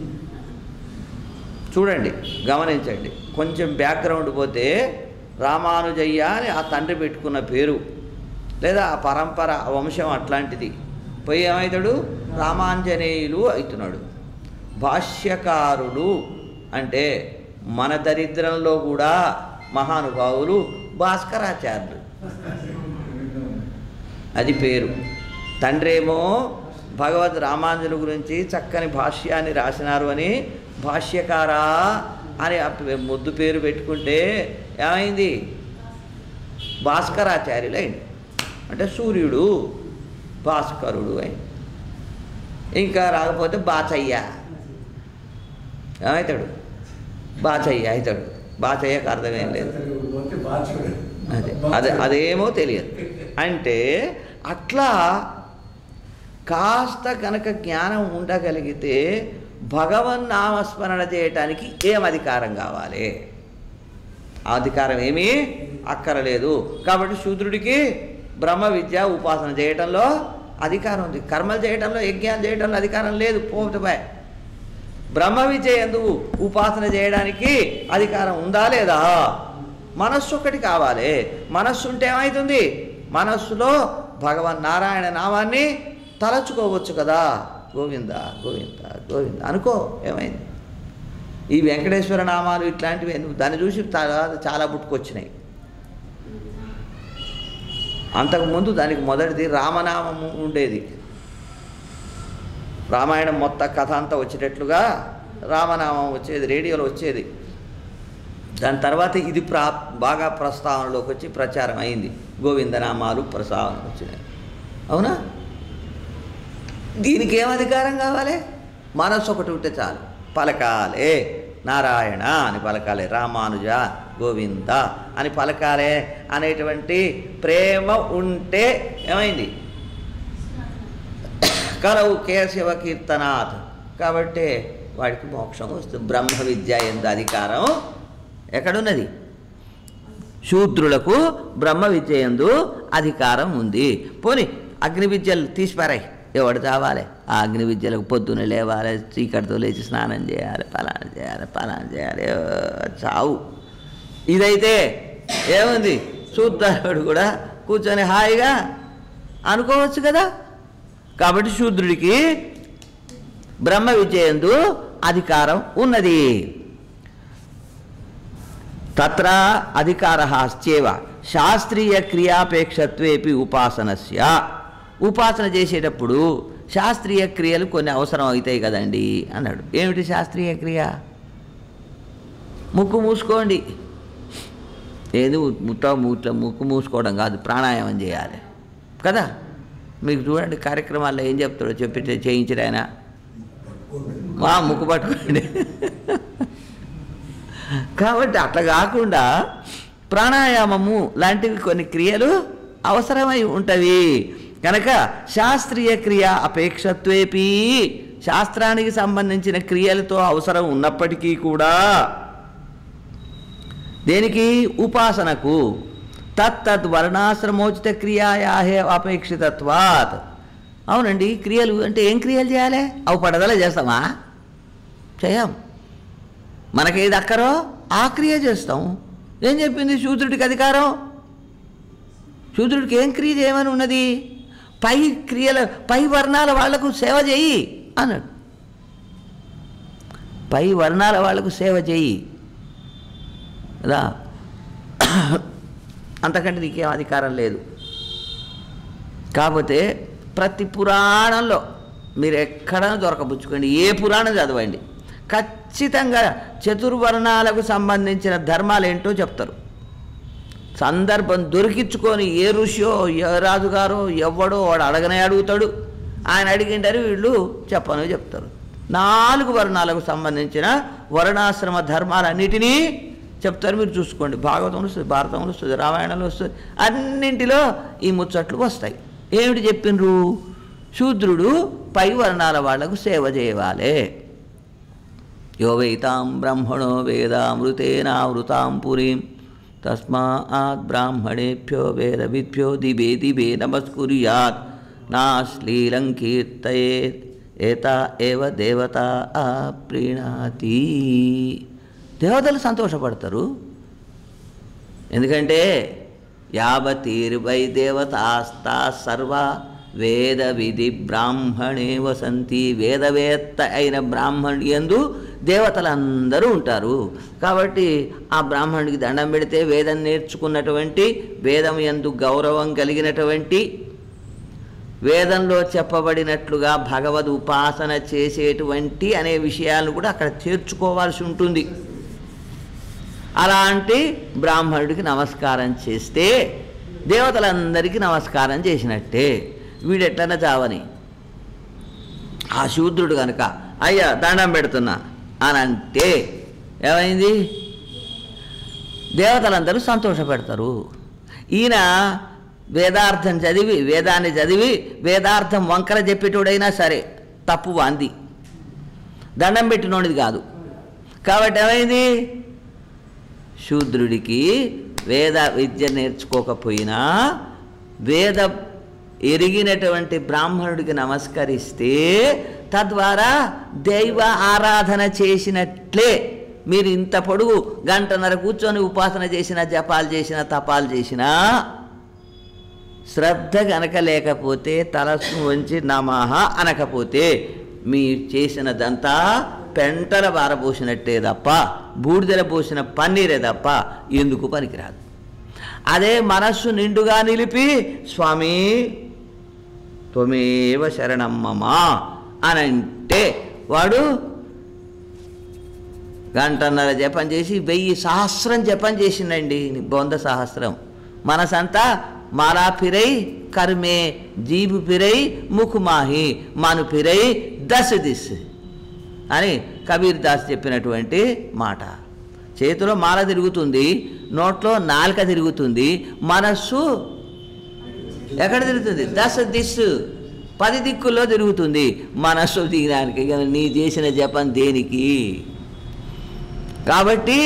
చూడండి గమనించండి కొంచెం బ్యాక్గ్రౌండ్ పోతే రామానుజయ్య అని ఆ తండ్రి పెట్టుకున్న పేరు లేదా ఆ పరంపర ఆ వంశం అట్లాంటిది పోయి ఏమవుతాడు రామాంజనేయులు అవుతున్నాడు భాష్యకారులు అంటే మన దరిద్రంలో కూడా మహానుభావులు భాస్కరాచార్యులు అది పేరు తండ్రేమో భగవద్ రామాంజుల గురించి చక్కని భాష్యాన్ని రాసినారు అని భాష్యకారా అని ఆ పే- ముద్దు పేరు పెట్టుకుంటే ఏమైంది భాస్కరాచార్యులు అయింది అంటే సూర్యుడు భాస్కరుడు అయింది ఇంకా రాకపోతే బాచయ్య ఏమవుతాడు బాచయ్య అవుతాడు బాచయ్యకు అర్థమేం లేదు అదే అదే అదేమో తెలియదు అంటే అట్లా కాస్త కనుక జ్ఞానం ఉండగలిగితే భగవన్ నామస్మరణ చేయటానికి ఏం అధికారం కావాలి ఆ అధికారం ఏమీ అక్కరలేదు కాబట్టి శూద్రుడికి బ్రహ్మ విద్య ఉపాసన చేయటంలో అధికారం ఉంది కర్మలు చేయటంలో యజ్ఞాలు చేయటంలో అధికారం లేదు పోతే బ్రహ్మ విద్య ఎందుకు ఉపాసన చేయడానికి అధికారం ఉందా లేదా మనస్సు ఒకటి కావాలి మనస్సు ఉంటే ఏమవుతుంది మనస్సులో భగవన్ నారాయణ నామాన్ని తలచుకోవచ్చు కదా గోవింద గోవింద గోవింద అనుకో ఏమైంది ఈ వెంకటేశ్వర నామాలు ఇట్లాంటివి ఎందుకు దాన్ని చూసి తర్వాత చాలా పుట్టుకొచ్చినాయి అంతకుముందు దానికి మొదటిది రామనామము ఉండేది రామాయణం మొత్తం కథ అంతా వచ్చేటట్లుగా రామనామం వచ్చేది రేడియోలో వచ్చేది దాని తర్వాత ఇది ప్రా బాగా ప్రస్తావనలోకి వచ్చి ప్రచారం అయింది గోవిందనామాలు ప్రస్తావన వచ్చినాయి అవునా దీనికి ఏం అధికారం కావాలి మనస్సు ఒకటి ఉంటే చాలు పలకాలే నారాయణ అని పలకాలే రామానుజ గోవింద అని పలకాలే అనేటువంటి ప్రేమ ఉంటే ఏమైంది కలవు కేశవ కీర్తనాథ్ కాబట్టి వాడికి మోక్షం వస్తుంది బ్రహ్మ విద్య ఎందు అధికారం ఎక్కడున్నది శూద్రులకు బ్రహ్మ విద్య ఎందు అధికారం ఉంది పోని అగ్ని విద్యలు తీసిపారాయి ఎవడు చావాలి ఆ అగ్ని విద్యలకు పొద్దున లేవాలి చీకటితో లేచి స్నానం చేయాలి పలానా చేయాలి పలానా చేయాలి ఏ, చావు ఇదైతే ఏముంది శూద్రుడు కూడా కూర్చొని హాయిగా అనుకోవచ్చు కదా కాబట్టి శూద్రుడికి బ్రహ్మ విద్యందు అధికారం ఉన్నది తత్ర అధికార అస్త్యేవ శాస్త్రీయ క్రియాపేక్షత్వేపి ఉపాసనస్య ఉపాసన చేసేటప్పుడు శాస్త్రీయ క్రియలు కొన్ని అవసరం అవుతాయి కదండి అన్నాడు ఏమిటి శాస్త్రీయ క్రియ ముక్కు మూసుకోండి ఏది ముట్ట ముట్ల ముక్కు మూసుకోవడం కాదు ప్రాణాయామం చేయాలి కదా మీకు చూడండి కార్యక్రమాల్లో ఏం చెప్తాడో చెప్పి చేయించడు ఆయన మా ముక్కు పట్టుకోండి కాబట్టి అట్లా కాకుండా ప్రాణాయామము లాంటివి కొన్ని క్రియలు అవసరమై ఉంటవి కనుక శాస్త్రీయ క్రియ అపేక్షత్వేపి శాస్త్రానికి సంబంధించిన క్రియలతో అవసరం ఉన్నప్పటికీ కూడా దేనికి ఉపాసనకు తత్తద్ వర్ణాశ్రమోచిత క్రియాయాహే అపేక్షితత్వాత్ అవునండి క్రియలు అంటే ఏం క్రియలు చేయాలి అవి పడదల చేస్తామా చేయం మనకేది అక్కరో ఆ క్రియ చేస్తాం ఏం చెప్పింది శూద్రుడికి అధికారం శూద్రుడికి ఏం క్రియ చేయమని ఉన్నది పై క్రియల పై వర్ణాల వాళ్లకు సేవ చేయి అన్నాడు పై వర్ణాల వాళ్లకు సేవ చేయి కదా అంతకంటే నీకేం అధికారం లేదు కాకపోతే ప్రతి పురాణంలో మీరు ఎక్కడైనా దొరకబుచ్చుకోండి ఏ పురాణం చదవండి ఖచ్చితంగా చతుర్వర్ణాలకు సంబంధించిన ధర్మాలు ఏంటో చెప్తారు సందర్భం దొరికించుకొని ఏ ఋషియో ఏ రాజుగారో ఎవడో వాడు అడగనే అడుగుతాడు ఆయన అడిగింటారు వీళ్ళు చెప్పను చెప్తారు నాలుగు వర్ణాలకు సంబంధించిన వర్ణాశ్రమ ధర్మాలన్నిటినీ చెప్తారు మీరు చూసుకోండి భాగవతంలో వస్తుంది భారతంలో వస్తుంది రామాయణంలో వస్తుంది అన్నింటిలో ఈ ముచ్చట్లు వస్తాయి ఏమిటి చెప్పిండ్రు శూద్రుడు పై వర్ణాల వాళ్లకు సేవ చేయవాలే యో వైతాం బ్రహ్మణో వేదామృతేనావృతాం పురీం తస్మాత్ బ్రాహ్మణేభ్యో వేదవిద్భ్యో దివే దివే నమస్కుర్యాత్ నా శ్లీలం కీర్తయే ఏత ఏవ దేవత ప్రీణాతి దేవతలు సంతోషపడతారు ఎందుకంటే యావతీర్వై దేవతాస్తా సర్వ వేద విధి బ్రాహ్మణే వసంతి వేదవేత్త అయిన బ్రాహ్మణుడి యందు దేవతలందరూ ఉంటారు కాబట్టి ఆ బ్రాహ్మణుడికి దండం పెడితే వేదం నేర్చుకున్నటువంటి వేదం యందు గౌరవం కలిగినటువంటి వేదంలో చెప్పబడినట్లుగా భగవద్ ఉపాసన చేసేటువంటి అనే విషయాలను కూడా అక్కడ చేర్చుకోవాల్సి ఉంటుంది అలాంటి బ్రాహ్మణుడికి నమస్కారం చేస్తే దేవతలందరికీ నమస్కారం చేసినట్టే వీడెట్లన్నా చావని ఆ శూద్రుడు కనుక అయ్యా దండం పెడుతున్నా అని అంటే ఏమైంది దేవతలందరూ సంతోషపెడతారు ఈయన వేదార్థం చదివి వేదాన్ని చదివి వేదార్థం వంకర చెప్పేటోడైనా సరే తప్పు వాంది దండం పెట్టినోడిది కాదు కాబట్టి ఏమైంది శూద్రుడికి వేద విద్య నేర్చుకోకపోయినా వేద ఎరిగినటువంటి బ్రాహ్మణుడికి నమస్కరిస్తే తద్వారా దైవ ఆరాధన చేసినట్లే మీరు ఇంత పొడుగు గంటన్నర కూర్చొని ఉపాసన చేసిన జపాలు చేసిన తపాలు చేసినా శ్రద్ధ గనక లేకపోతే తలస్సు వంచి నమః అనకపోతే మీ చేసినదంతా పెంటల బారబోసినట్టే తప్ప బూడిదల పోసిన పన్నీరే తప్ప ఎందుకు పనికిరాదు అదే మనస్సు నిండుగా నిలిపి స్వామి త్వమేవ శరణమ్మమా అని అంటే వాడు గంటన్నర జపం చేసి వెయ్యి సహస్రం జపం చేసిండండి బొంద సహస్రం మనసంతా మాలా పిరై కర్మే జీబు పిరై ముఖుమాహి మను పిరై దశ దిశ్ అని కబీర్ దాస్ చెప్పినటువంటి మాట చేతిలో మాల తిరుగుతుంది నోట్లో నాలుక తిరుగుతుంది మనస్సు ఎక్కడ తిరుగుతుంది దశ దిస్సు పది దిక్కుల్లో తిరుగుతుంది మనస్సు దిగడానికి ఇక నీ చేసిన జపం దేనికి కాబట్టి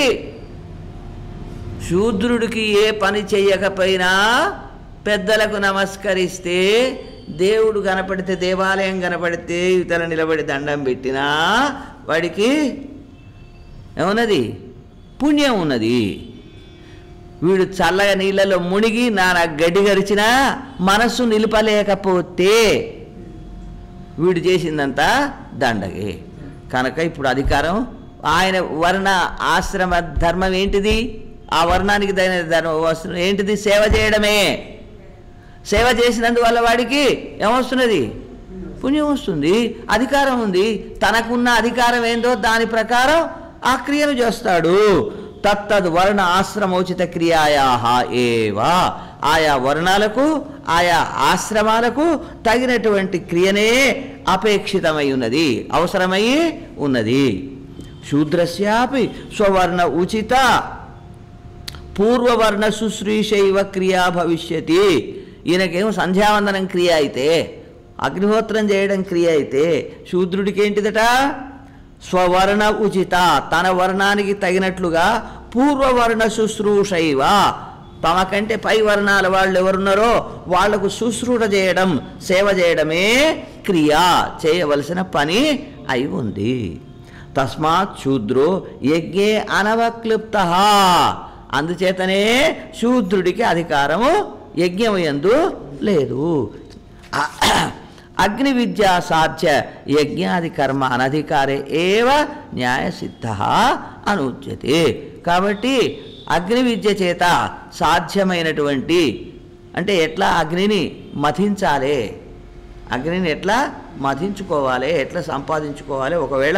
శూద్రుడికి ఏ పని చెయ్యకపోయినా పెద్దలకు నమస్కరిస్తే దేవుడు కనపడితే దేవాలయం కనపడితే ఇతర నిలబడి దండం పెట్టినా వాడికి ఏమున్నది పుణ్యం ఉన్నది వీడు చల్లగా నీళ్ళలో మునిగి నానా గడ్డి గరిచినా మనస్సు నిలపలేకపోతే వీడు చేసిందంతా దండగే కనుక ఇప్పుడు అధికారం ఆయన వర్ణ ఆశ్రమ ధర్మం ఏంటిది ఆ వర్ణానికి తగిన ధర్మ వస్త్రం ఏంటిది సేవ చేయడమే సేవ చేసినందువల్ల వాడికి ఏమొస్తున్నది పుణ్యం వస్తుంది అధికారం ఉంది తనకున్న అధికారం ఏందో దాని ప్రకారం ఆ క్రియను చేస్తాడు తత్తద్ వర్ణ ఆశ్రమోచిత క్రియాయా ఏవా ఆయా వర్ణాలకు ఆయా ఆశ్రమాలకు తగినటువంటి క్రియనే అపేక్షితమై ఉన్నది అవసరమై ఉన్నది శూద్రస్యాపి స్వవర్ణ ఉచిత పూర్వవర్ణ శుశ్రూషైవ క్రియా భవిష్యతి ఈయనకేమో సంధ్యావందనం క్రియ అయితే అగ్నిహోత్రం చేయడం క్రియ అయితే శూద్రుడికి ఏంటిదట స్వవర్ణ ఉచిత తన వర్ణానికి తగినట్లుగా పూర్వవర్ణ శుశ్రూషైవ తమకంటే పై వర్ణాల వాళ్ళు ఎవరున్నారో వాళ్లకు శుశ్రూష చేయడం సేవ చేయడమే క్రియ చేయవలసిన పని అయి ఉంది తస్మాత్ శూద్రో యజ్ఞే అనవక్లుప్త అందుచేతనే శూద్రుడికి అధికారము యజ్ఞము యందు లేదు అగ్ని విద్యా సాధ్య యజ్ఞాది కర్మ అనధికారే ఏవ న్యాయసిద్ధ అనుచ్యతే కాబట్టి అగ్ని విద్య చేత సాధ్యమైనటువంటి అంటే ఎట్లా అగ్నిని మథించాలి అగ్నిని ఎట్లా మథించుకోవాలి ఎట్లా సంపాదించుకోవాలి ఒకవేళ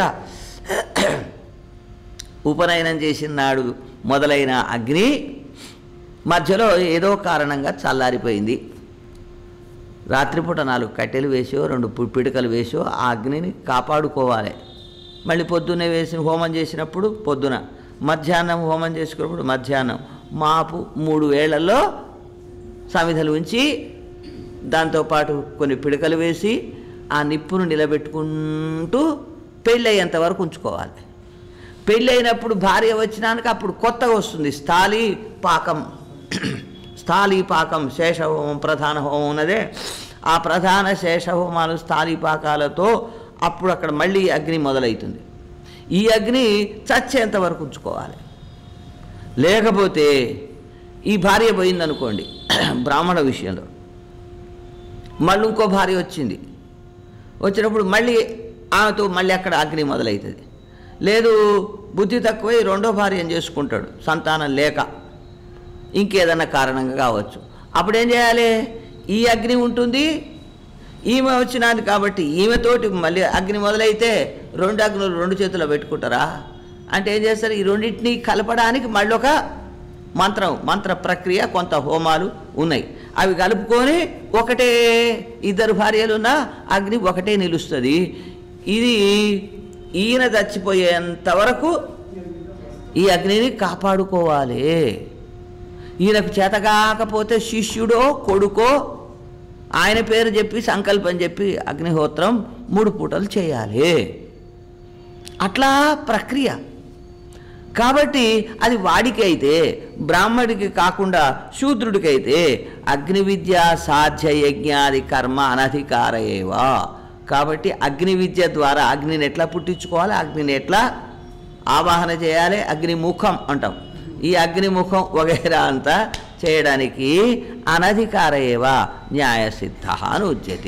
ఉపనయనం చేసిన నాడు మొదలైన అగ్ని మధ్యలో ఏదో కారణంగా చల్లారిపోయింది రాత్రిపూట నాలుగు కట్టెలు వేసో రెండు పు- పిడకలు వేసో ఆ అగ్నిని కాపాడుకోవాలి మళ్ళీ పొద్దున్నే వేసి హోమం చేసినప్పుడు పొద్దున మధ్యాహ్నం హోమం చేసుకున్నప్పుడు మధ్యాహ్నం మాపు మూడు వేళల్లో సమిధలు ఉంచి దాంతోపాటు కొన్ని పిడకలు వేసి ఆ నిప్పును నిలబెట్టుకుంటూ పెళ్ళయ్యేంత వరకు ఉంచుకోవాలి పెళ్ళైనప్పుడు భార్య వచ్చినాక అప్పుడు కొత్తగా వస్తుంది స్థాళీ పాకం స్థాళీ పాకం శేషహోమం ప్రధాన హోమం ఉన్నదే ఆ ప్రధాన శేషహోమాలు స్థాళీ పాకాలతో అప్పుడు అక్కడ మళ్ళీ అగ్ని మొదలవుతుంది ఈ అగ్ని చచ్చేంత వరకు ఉంచుకోవాలి లేకపోతే ఈ భార్య పోయిందనుకోండి బ్రాహ్మణ విషయంలో మళ్ళీ ఇంకో భార్య వచ్చింది వచ్చినప్పుడు మళ్ళీ ఆమెతో మళ్ళీ అక్కడ అగ్ని మొదలవుతుంది లేదు బుద్ధి తక్కువై రెండో భార్యను చేసుకుంటాడు సంతానం లేక ఇంకేదన్నా కారణంగా కావచ్చు అప్పుడు ఏం చేయాలి ఈ అగ్ని ఉంటుంది ఈమె వచ్చినది కాబట్టి ఈమెతోటి మళ్ళీ అగ్ని మొదలైతే రెండు అగ్నులు రెండు చేతుల్లో పెట్టుకుంటారా అంటే ఏం చేస్తారు ఈ రెండింటిని కలపడానికి మళ్ళీ ఒక మంత్రం మంత్ర ప్రక్రియ కొంత హోమాలు ఉన్నాయి అవి కలుపుకొని ఒకటే ఇద్దరు భార్యలున్న అగ్ని ఒకటే నిలుస్తుంది ఇది ఈయన చచ్చిపోయేంత వరకు ఈ అగ్నిని కాపాడుకోవాలి ఈయనకు చేతకాకపోతే శిష్యుడో కొడుకో ఆయన పేరు చెప్పి సంకల్పం చెప్పి అగ్నిహోత్రం మూడు పూటలు చేయాలి అట్లా ప్రక్రియ కాబట్టి అది వాడికి అయితే బ్రాహ్మడికి కాకుండా శూద్రుడికైతే అగ్ని విద్య సాధ్య యజ్ఞాది కర్మ అనధికార ఏవా కాబట్టి అగ్ని విద్య ద్వారా అగ్నిని ఎట్లా పుట్టించుకోవాలి అగ్నిని ఎట్లా ఆవాహన చేయాలి అగ్నిముఖం అంటాం ఈ అగ్నిముఖం వగైరా అంతా చేయడానికి అనధికార ఏవా న్యాయసిద్ధ అని ఉచ్యతే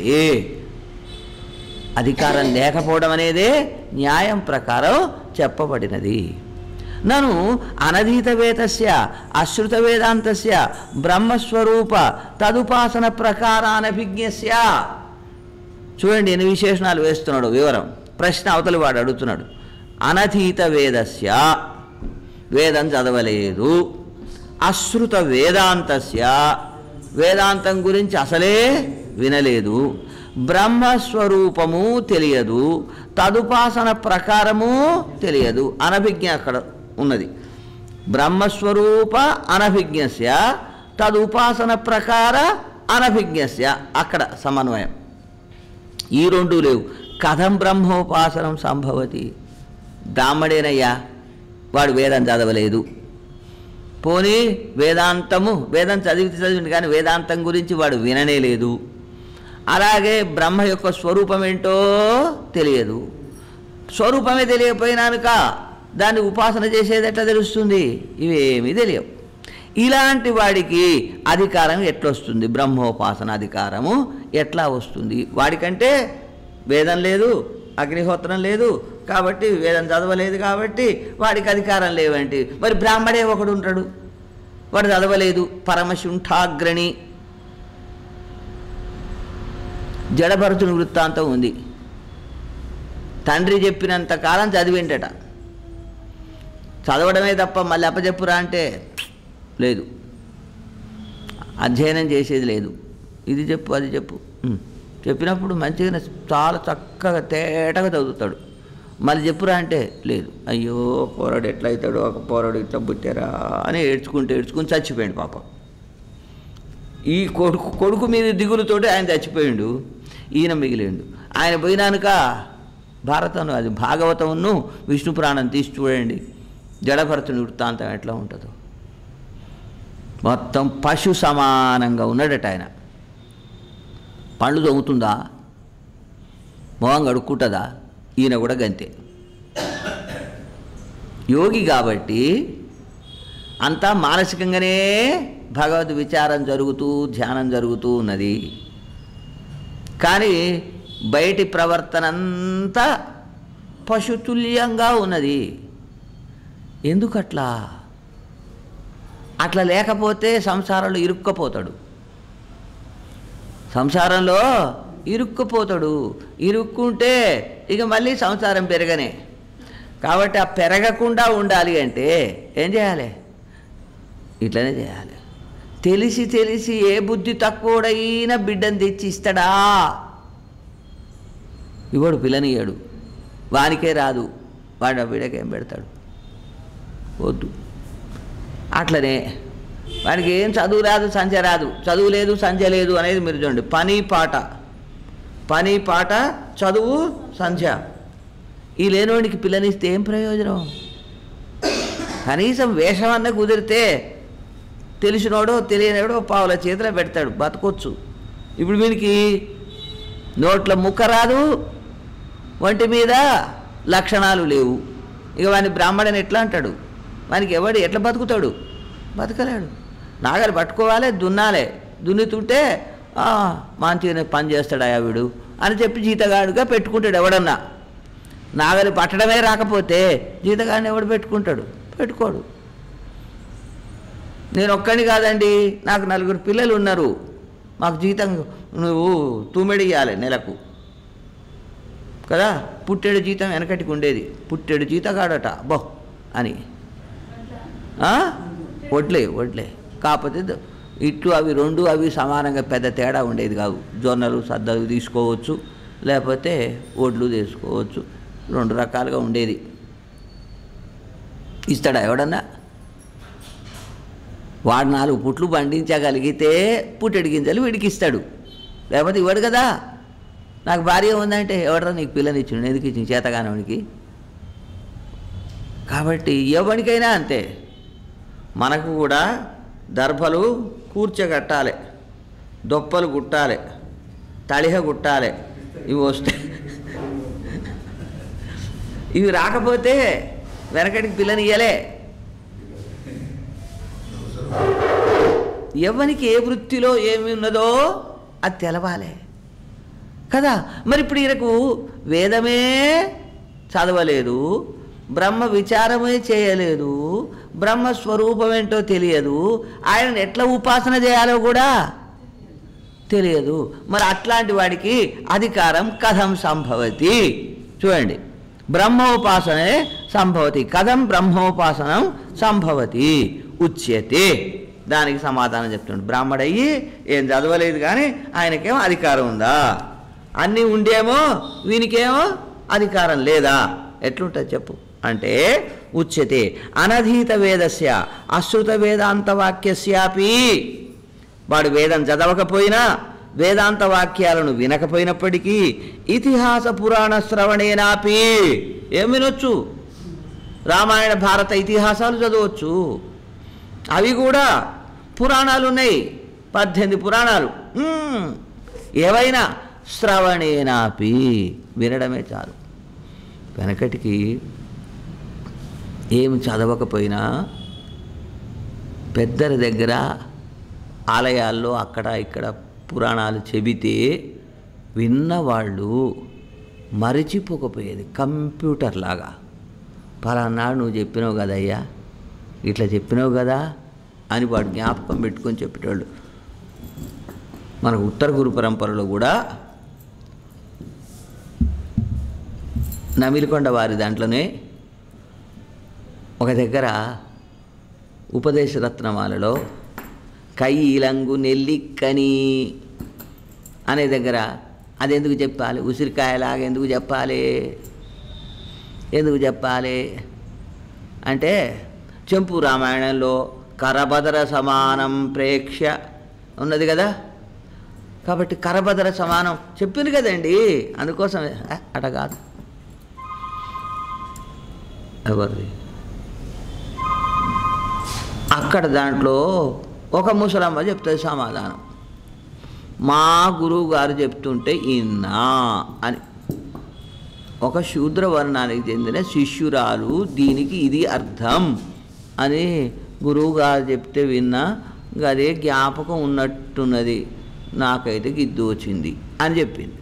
అధికారం లేకపోవడం అనేదే న్యాయం ప్రకారం చెప్పబడినది నను అనధీత వేదస్య అశ్రుత వేదాంతస్య బ్రహ్మస్వరూప తదుపాసన ప్రకారానభిజ్ఞస్య చూడండి ఎన్ని విశేషణాలు వేస్తున్నాడు వివరం ప్రశ్న అవతలి వాడు అడుగుతున్నాడు అనధీత వేదస్య వేదం చదవలేదు అశ్రుత వేదాంతస్య వేదాంతం గురించి అసలే వినలేదు బ్రహ్మస్వరూపము తెలియదు తదుపాసన ప్రకారము తెలియదు అనభిజ్ఞ అక్కడ ఉన్నది బ్రహ్మస్వరూప అనభిజ్ఞస్య తదుపాసన ప్రకార అనభిజ్ఞస్య అక్కడ సమన్వయం ఈ రెండు లేవు కథం బ్రహ్మోపాసనం సంభవతి బ్రాహ్మడేనయ్యా వాడు వేదం చదవలేదు పోనీ వేదాంతము వేదం చదివి చదివింది కానీ వేదాంతం గురించి వాడు విననే లేదు అలాగే బ్రహ్మ యొక్క స్వరూపం ఏంటో తెలియదు స్వరూపమే తెలియకపోయినానుక దాన్ని ఉపాసన చేసేది ఎట్లా తెలుస్తుంది ఇవేమీ తెలియవు ఇలాంటి వాడికి అధికారం ఎట్లొస్తుంది బ్రహ్మోపాసన అధికారము ఎట్లా వస్తుంది వాడికంటే వేదం లేదు అగ్నిహోత్రం లేదు కాబట్టి వేదం చదవలేదు కాబట్టి వాడికి అధికారం లేవంటి మరి బ్రాహ్మడే ఒకడు ఉంటాడు వాడు చదవలేదు పరమశుంఠాగ్రణి జడభరతుని వృత్తాంతం ఉంది తండ్రి చెప్పినంత కాలం చదివింటట చదవడమే తప్ప మళ్ళీ అప్పచెప్పురా అంటే లేదు అధ్యయనం చేసేది లేదు ఇది చెప్పు అది చెప్పు ఉమ్. చెప్పినప్పుడు మంచిగా చాలా చక్కగా తేటగా చదువుతాడు మళ్ళీ చెప్పురా అంటే లేదు అయ్యో పోరాడు ఎట్లా అవుతాడు ఒక పోరాడు ఇట్లా పుట్టారా అని ఏడ్చుకుంటూ ఏడ్చుకుని చచ్చిపోయాడు పాపం ఈ కొడుకు కొడుకు మీద దిగులుతోటి ఆయన చచ్చిపోయిండు ఈయన మిగిలిండు ఆయన పోయినానుక భారతం అది భాగవతంను విష్ణు పురాణం తీసి చూడండి జడభరతుని వృత్తాంతం ఎట్లా ఉంటుందో మొత్తం పశు సమానంగా ఉన్నాడట ఆయన పండ్లు తొమ్ముతుందా మొహం కడుక్కుంటుందా ఈయన కూడా గంతే యోగి కాబట్టి అంతా మానసికంగానే భగవద్ విచారం జరుగుతూ ధ్యానం జరుగుతూ ఉన్నది కానీ బయటి ప్రవర్తన అంతా పశుతుల్యంగా ఉన్నది ఎందుకట్లా అట్లా లేకపోతే సంసారంలో ఇరుక్కపోతాడు సంసారంలో ఇరుక్కుపోతాడు ఇరుక్కుంటే ఇక మళ్ళీ సంసారం పెరగనే కాబట్టి ఆ పెరగకుండా ఉండాలి అంటే ఏం చేయాలి ఇట్లనే చేయాలి తెలిసి తెలిసి ఏ బుద్ధి తక్కువడైనా బిడ్డను తెచ్చి ఇస్తాడా ఇవాడు పిల్లనియ్యాడు వానికే రాదు వాడు ఆ బిడ్డకేం పెడతాడు వద్దు అట్లనే వాడికి ఏం చదువు రాదు సంధ్య రాదు చదువు లేదు సంధ్య లేదు అనేది మీరు చూడండి పని పాట పని పాట చదువు సంధ్య ఈ లేనోడికి పిల్లనిస్తే ఏం ప్రయోజనం కనీసం వేషం అన్న కుదిరితే తెలిసినోడో తెలియనివాడో పావుల చేతిలో పెడతాడు బతకొచ్చు ఇప్పుడు వీనికి నోట్ల ముక్క రాదు ఒంటి మీద లక్షణాలు లేవు ఇక వాని బ్రాహ్మణని ఎట్లా అంటాడు వానికి ఎవడు ఎట్లా బతుకుతాడు బతకలేడు నాగలి పట్టుకోవాలి దున్నాలే దున్నుతుంటే "ఆ, మంచిగానే పని చేస్తాడా వీడు అని చెప్పి జీతగాడుగా పెట్టుకుంటాడు ఎవడన్నా నాగలి పట్టడమే రాకపోతే జీతగాడిని ఎవడు పెట్టుకుంటాడు పెట్టుకోడు నేను ఒక్కడిని కాదండి నాకు నలుగురు పిల్లలు ఉన్నారు మాకు జీతం నువ్వు తూమెడి ఇవ్వాలి నెలకు కదా పుట్టెడు జీతం వెనకటికి ఉండేది పుట్టెడు జీతగాడట బో అని ఆ? వడ్లే వడ్లే కాకపోతే ద- ఇట్లు అవి రెండు అవి సమానంగా పెద్ద తేడా ఉండేది కాదు జొన్నలు సద్దలు తీసుకోవచ్చు లేకపోతే వడ్లు తీసుకోవచ్చు రెండు రకాలుగా ఉండేది ఇస్తాడా ఎవడన్నా వాడు నాలుగు పుట్లు పండించగలిగితే పుట్టెడు గింజలు వీడికి ఇస్తాడు లేకపోతే ఇవ్వడు కదా నాకు భార్య ఉందంటే ఎవడరా నీకు పిల్లనిచ్చిండు ఎందుకు ఇచ్చింది చేతగానవానికి కాబట్టి ఎవరికైనా అంతే మనకు కూడా దర్భలు కూర్చగట్టాలి దొప్పలు గుట్టాలి తళిహ గుట్టాలి ఇవి వస్తాయి ఇవి రాకపోతే వెనకటికి పిల్లనియ్యలే ఎవరికి ఏ వృత్తిలో ఏమి ఉన్నదో అది తెలవాలి కదా మరి ఇప్పుడు ఈయనకు వేదమే చదవలేదు బ్రహ్మ విచారమే చేయలేదు బ్రహ్మ స్వరూపం ఏంటో తెలియదు ఆయనను ఎట్లా ఉపాసన చేయాలో కూడా తెలియదు మరి అట్లాంటి వాడికి అధికారం కథం సంభవతి చూడండి బ్రహ్మోపాసనే సంభవతి కథం బ్రహ్మోపాసనం సంభవతి ఉచ్యతే దానికి సమాధానం చెప్తుండు బ్రాహ్మడయ్యి ఏం చదవలేదు కానీ ఆయనకేమో అధికారం ఉందా అన్నీ ఉండేమో వీనికేమో అధికారం లేదా ఎట్లుంటుంది చెప్పు అంటే ఉచ్యతే అనధీత వేదస్య అశ్రుత వేదాంత వాక్యస్యాపి వాడు వేదం చదవకపోయినా వేదాంత వాక్యాలను వినకపోయినప్పటికీ ఇతిహాస పురాణ శ్రవణేనాపి ఏం వినొచ్చు రామాయణ భారత ఇతిహాసాలు చదవచ్చు అవి కూడా పురాణాలు ఉన్నాయి పద్దెనిమిది పురాణాలు మ్మ్. ఏవైనా శ్రవణేనాపి వినడమే చాలు వెనకటికి ఏమి చదవకపోయినా పెద్దల దగ్గర ఆలయాల్లో అక్కడ ఇక్కడ పురాణాలు చెబితే విన్నవాళ్ళు మరిచిపోకపోయేది కంప్యూటర్ లాగా పలానాడు నువ్వు చెప్పినావు కదయ్యా ఇట్లా చెప్పినావు కదా అని వాడు జ్ఞాపకం పెట్టుకొని చెప్పేటోళ్ళు మనకు ఉత్తర గురు పరంపరలో కూడా నమిలికొండ వారి దాంట్లోనే ఒక దగ్గర ఉపదేశరత్నమాలలో కైలంగు నెల్లిక్కని అనే దగ్గర అది ఎందుకు చెప్పాలి ఉసిరికాయలాగా ఎందుకు చెప్పాలి ఎందుకు చెప్పాలి అంటే చెంపు రామాయణంలో కరబదర సమానం ప్రేక్ష ఉన్నది కదా కాబట్టి కరబదర సమానం చెప్పింది కదండి అందుకోసం "ఆ, అట కాదు ఎవరిది అక్కడ దాంట్లో ఒక ముసలమ్మ చెప్తుంది సమాధానం మా గురువు గారు చెప్తుంటే ఇన్నా అని ఒక శూద్ర వర్ణానికి చెందిన శిష్యురాలు దీనికి ఇది అర్థం అని గురువు గారు చెప్తే విన్నా అదే జ్ఞాపకం ఉన్నట్టున్నది నాకైతే గిద్దు వచ్చింది అని చెప్పింది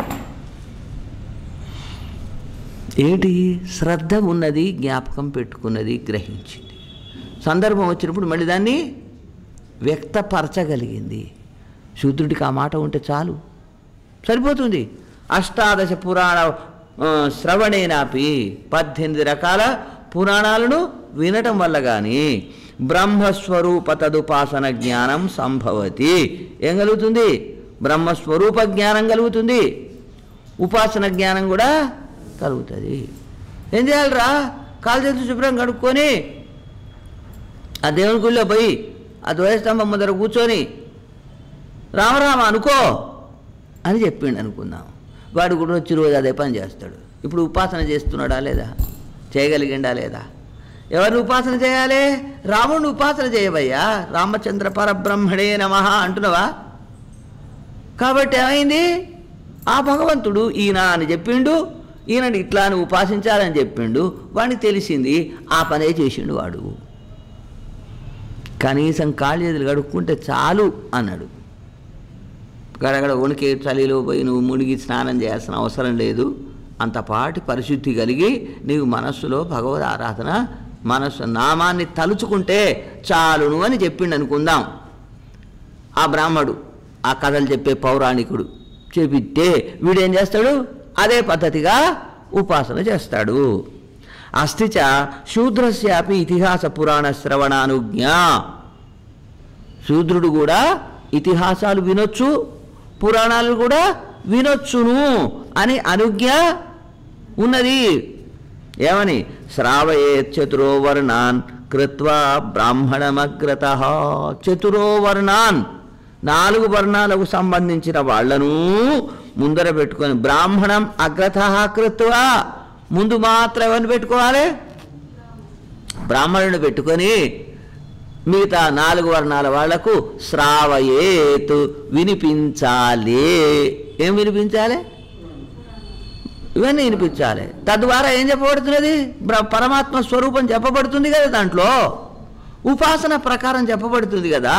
ఏంటి శ్రద్ధ ఉన్నది జ్ఞాపకం పెట్టుకున్నది గ్రహించింది సందర్భం వచ్చినప్పుడు మళ్ళీ దాన్ని వ్యక్తపరచగలిగింది శూద్రుడికి ఆ మాట ఉంటే చాలు సరిపోతుంది అష్టాదశ పురాణ ఆ, శ్రవణేనాపి పద్దెనిమిది రకాల పురాణాలను వినటం వల్ల కానీ బ్రహ్మస్వరూప తదుపాసన జ్ఞానం సంభవతి ఏం కలుగుతుంది బ్రహ్మస్వరూప జ్ఞానం కలుగుతుంది ఉపాసన జ్ఞానం కూడా కలుగుతుంది ఏం చేయాలిరా కాలు చేతులు శుభ్రం కడుక్కొని ఆ దేవుని గుళ్ళో పోయి ఆ ధ్వజస్తంభం ముందర కూర్చొని రామరామ అనుకో అని చెప్పిండు అనుకుందాం వాడు కూడా వచ్చి రోజు అదే పని చేస్తాడు ఇప్పుడు ఉపాసన చేస్తున్నాడా లేదా చేయగలిగిండా లేదా ఎవరిని ఉపాసన చేయాలి రాముడిని ఉపాసన చేయవయ్యా రామచంద్ర పరబ్రహ్మణే నమ అంటున్నావా కాబట్టి ఏమైంది ఆ భగవంతుడు ఈయన అని చెప్పిండు ఈయనని ఇట్లా అని ఉపాసించాలని చెప్పిండు వాడికి తెలిసింది ఆ పనే చేసిండు వాడు కనీసం కాళ్ళు చేతులు కడుక్కుంటే చాలు అన్నాడు గడగడ వణికే చలిలో పోయి నువ్వు మునిగి స్నానం చేయాల్సిన అవసరం లేదు అంతపాటి పరిశుద్ధి కలిగి నీవు మనస్సులో భగవద్ ఆరాధన మనస్సు నామాన్ని తలుచుకుంటే చాలును అని చెప్పిండు అనుకుందాం ఆ బ్రాహ్మడు ఆ కథలు చెప్పే పౌరాణికుడు చెప్పితే వీడేం చేస్తాడు అదే పద్ధతిగా ఉపాసన చేస్తాడు అస్థిచ శూద్రస్యాపి ఇతిహాస పురాణ శ్రవణానుజ్ఞ శూద్రుడు కూడా ఇతిహాసాలు వినొచ్చు పురాణాలు కూడా వినొచ్చును అని అనుజ్ఞ ఉన్నది ఏమని శ్రావయే చతురో వర్ణాన్ కృత్వా బ్రాహ్మణమగ్రత చతురో వర్ణాన్ నాలుగు వర్ణాలకు సంబంధించిన వాళ్లను ముందర పెట్టుకొని బ్రాహ్మణం అగ్రత కృత్వా ముందు మాత్రం ఎవరిని పెట్టుకోవాలి బ్రాహ్మణుని పెట్టుకొని మిగతా నాలుగు వర్ణాల వాళ్లకు శ్రావయేతు వినిపించాలి ఏం వినిపించాలి ఇవన్నీ వినిపించాలి తద్వారా ఏం చెప్పబడుతున్నది బ్ర- పరమాత్మ స్వరూపం చెప్పబడుతుంది కదా దాంట్లో ఉపాసన ప్రకారం చెప్పబడుతుంది కదా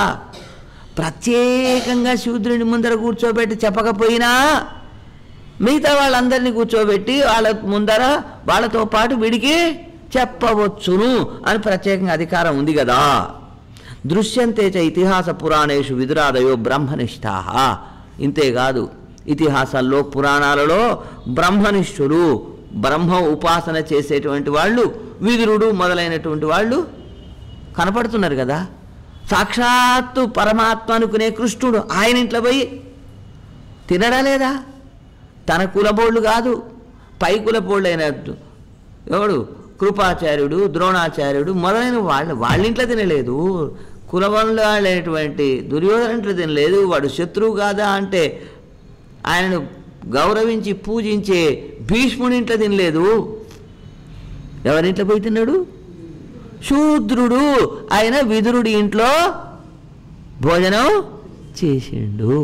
ప్రత్యేకంగా శూద్రుని ముందర కూర్చోబెట్టి చెప్పకపోయినా మిగతా వాళ్ళందరినీ కూర్చోబెట్టి వాళ్ళ ముందర వాళ్ళతో పాటు వీడికి చెప్పవచ్చును అని ప్రత్యేకంగా అధికారం ఉంది కదా దృశ్యంతే చ ఇతిహాస పురాణేషు విదురాదయో బ్రహ్మనిష్టా ఇంతేకాదు ఇతిహాసాల్లో పురాణాలలో బ్రహ్మనిష్ఠులు బ్రహ్మ ఉపాసన చేసేటువంటి వాళ్ళు విదురుడు మొదలైనటువంటి వాళ్ళు కనపడుతున్నారు కదా సాక్షాత్తు పరమాత్మ అనుకునే కృష్ణుడు ఆయన ఇంట్లో పోయి తినడా లేదా తన కులబోళ్ళు కాదు పై కులబోళ్ళు అయిన ఎవడు కృపాచార్యుడు ద్రోణాచార్యుడు మొదలైన వాళ్ళ వాళ్ళ ఇంట్లో తినలేదు కులబంధు వాళ్ళైనటువంటి దుర్యోధన ఇంట్లో తినలేదు వాడు శత్రువు కాదా అంటే ఆయనను గౌరవించి పూజించే భీష్ముడి ఇంట్లో తినలేదు ఎవరింట్లో పోయి తిన్నాడు శూద్రుడు ఆయన విదురుడి ఇంట్లో భోజనం చేసిండు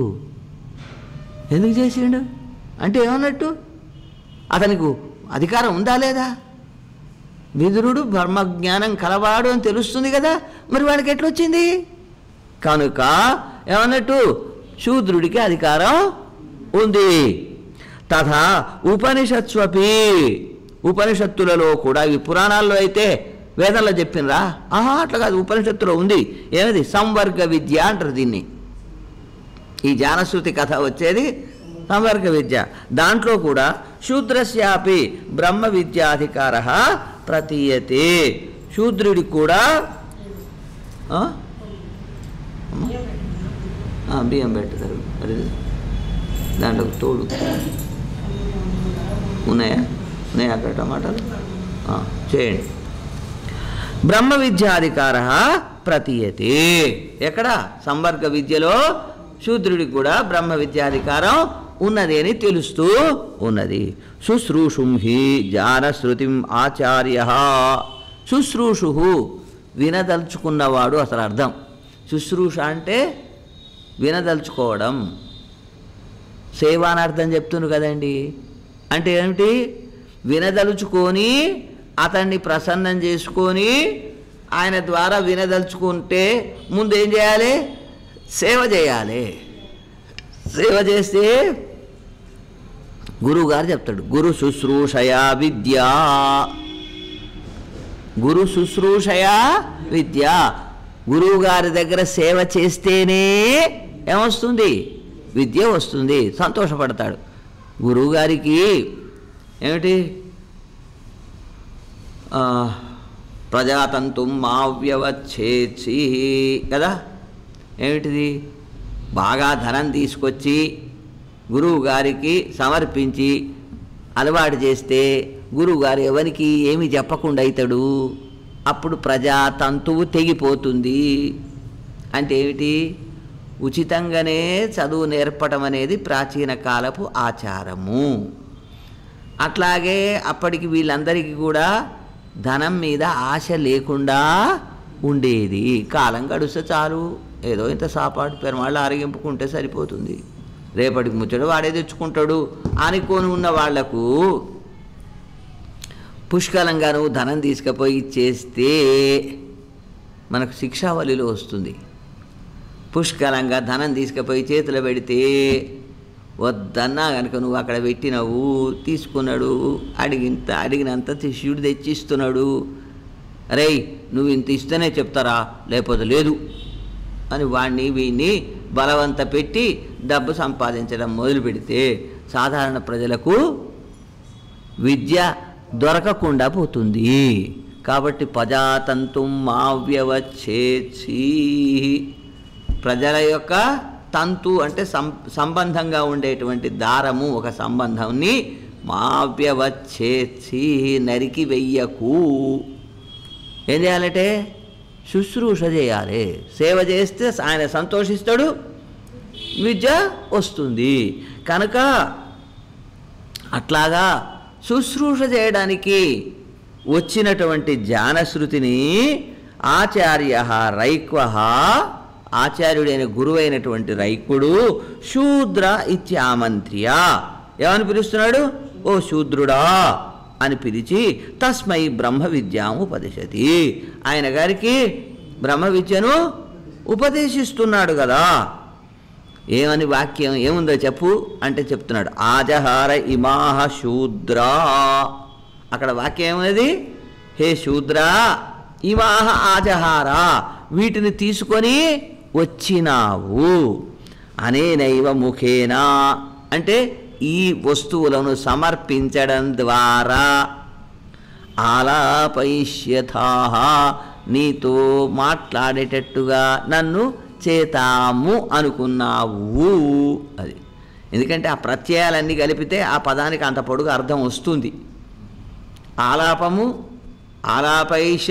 ఎందుకు చేసిండు అంటే ఏమన్నట్టు అతనికి అధికారం ఉందా లేదా విదురుడు బ్రహ్మజ్ఞానం కలవాడు అని తెలుస్తుంది కదా మరి వాడికి ఎట్లొచ్చింది కనుక ఏమన్నట్టు శూద్రుడికి అధికారం ఉంది తథా ఉపనిషత్స్వపి ఉపనిషత్తులలో కూడా ఈ పురాణాల్లో అయితే వేదంలో చెప్పినరా ఆహా అట్లా కాదు ఉపనిషత్తులో ఉంది ఏమిది సంవర్గ విద్య అంటారు దీన్ని ఈ జానశ్రుతి కథ వచ్చేది సంవర్గ విద్య దాంట్లో కూడా శూద్రస్యాపి బ్రహ్మ విద్యాధికార ప్రతీయతే శూద్రుడికి కూడా ఆ? అమ్మా? ఆ, బియ్యం పెడతారు మరి దాంట్లో తోడు ఉన్నాయా ఉన్నాయా అక్కడ టమాటాలు ఆ, చేయండి బ్రహ్మ విద్యాధికార ప్రతీయతే ఎక్కడ సంవర్గ విద్యలో శూద్రుడికి కూడా బ్రహ్మ విద్యాధికారం ఉన్నది అని తెలుస్తూ ఉన్నది శుశ్రూషుం హి జానశ్రుతిం ఆచార్య శుశ్రూషు వినదలుచుకున్నవాడు అసలు అర్థం శుశ్రూష అంటే వినదలుచుకోవడం సేవ అని అర్థం చెప్తున్నారు కదండి అంటే ఏమిటి వినదలుచుకొని అతన్ని ప్రసన్నం చేసుకొని ఆయన ద్వారా వినదలుచుకుంటే ముందు ఏం చేయాలి సేవ చేయాలి సేవ చేస్తే గురువు గారు చెప్తాడు గురు శుశ్రూషయా విద్య గురు శుశ్రూషయా విద్య గురువు గారి దగ్గర సేవ చేస్తేనే ఏమొస్తుంది విద్య వస్తుంది సంతోషపడతాడు గురువు గారికి ఏమిటి ఆ, ప్రజాతంతు మావ్యవచ్చేసి కదా ఏమిటిది బాగా ధనం తీసుకొచ్చి గురువు గారికి సమర్పించి అలవాటు చేస్తే గురువుగారు ఎవరికి ఏమి చెప్పకుండా అవుతాడు అప్పుడు ప్రజాతంతువు తెగిపోతుంది అంటే ఏమిటి ఉచితంగానే చదువు నేర్పడం అనేది ప్రాచీన కాలపు ఆచారము అట్లాగే అప్పటికి వీళ్ళందరికీ కూడా ధనం మీద ఆశ లేకుండా ఉండేది కాలం గడుస్తే చాలు ఏదో ఇంత సాపాటు పెరుమాళ్ళు ఆరగింపుకుంటే సరిపోతుంది రేపటికి ముచ్చడు వాడే తెచ్చుకుంటాడు అనుకొని ఉన్న వాళ్లకు పుష్కలంగా నువ్వు ధనం తీసుకుపోయి ఇచ్చేస్తే మనకు శిక్షావళిలో వస్తుంది పుష్కలంగా ధనం తీసుకుపోయి చేతిలో పెడితే వద్దన్నా కనుక నువ్వు అక్కడ పెట్టినవు తీసుకున్నాడు అడిగినంత అడిగినంత శిష్యుడు తెచ్చిస్తున్నాడు అరే నువ్వు ఇంత ఇస్తేనే చెప్తారా లేకపోతే లేదు అని వాడిని వీడిని బలవంత పెట్టి డబ్బు సంపాదించడం మొదలు పెడితే సాధారణ ప్రజలకు విద్య దొరకకుండా పోతుంది కాబట్టి ప్రజాతంతు మావ్యవచ్చేసి ప్రజల యొక్క తంతు అంటే సం సంబంధంగా ఉండేటువంటి దారము ఒక సంబంధాన్ని మావ్యవచ్చేసి నరికి వెయ్యకు ఏం చేయాలంటే శుశ్రూష చేయాలి సేవ చేస్తే ఆయన సంతోషిస్తాడు విద్య వస్తుంది కనుక అట్లాగా శుశ్రూష చేయడానికి వచ్చినటువంటి జానశ్రుతిని ఆచార్య రైక్వ ఆచార్యుడైన గురువైనటువంటి రైకుడు శూద్ర ఇత్యామంత్ర్య ఏమని పిలుస్తున్నాడు ఓ శూద్రుడా అని పిలిచి తస్మై బ్రహ్మ విద్యాము ఉపదిశతి ఆయన గారికి బ్రహ్మ విద్యను ఉపదేశిస్తున్నాడు కదా ఏమని వాక్యం ఏముందో చెప్పు అంటే చెప్తున్నాడు ఆజహార ఇమాహ శూద్రా అక్కడ వాక్యం ఏమన్నది హే శూద్రా ఇమాహ ఆజహార వీటిని తీసుకొని వచ్చినావు అనేనైవ ముఖేనా అంటే ఈ వస్తువులను సమర్పించడం ద్వారా ఆలాపైష్యథా నీతో మాట్లాడేటట్టుగా నన్ను చేతాము అనుకున్నావు అది ఎందుకంటే ఆ ప్రత్యయాలన్నీ కలిపితే ఆ పదానికి అంత పొడుగు అర్థం వస్తుంది ఆలాపము ఆలాపైష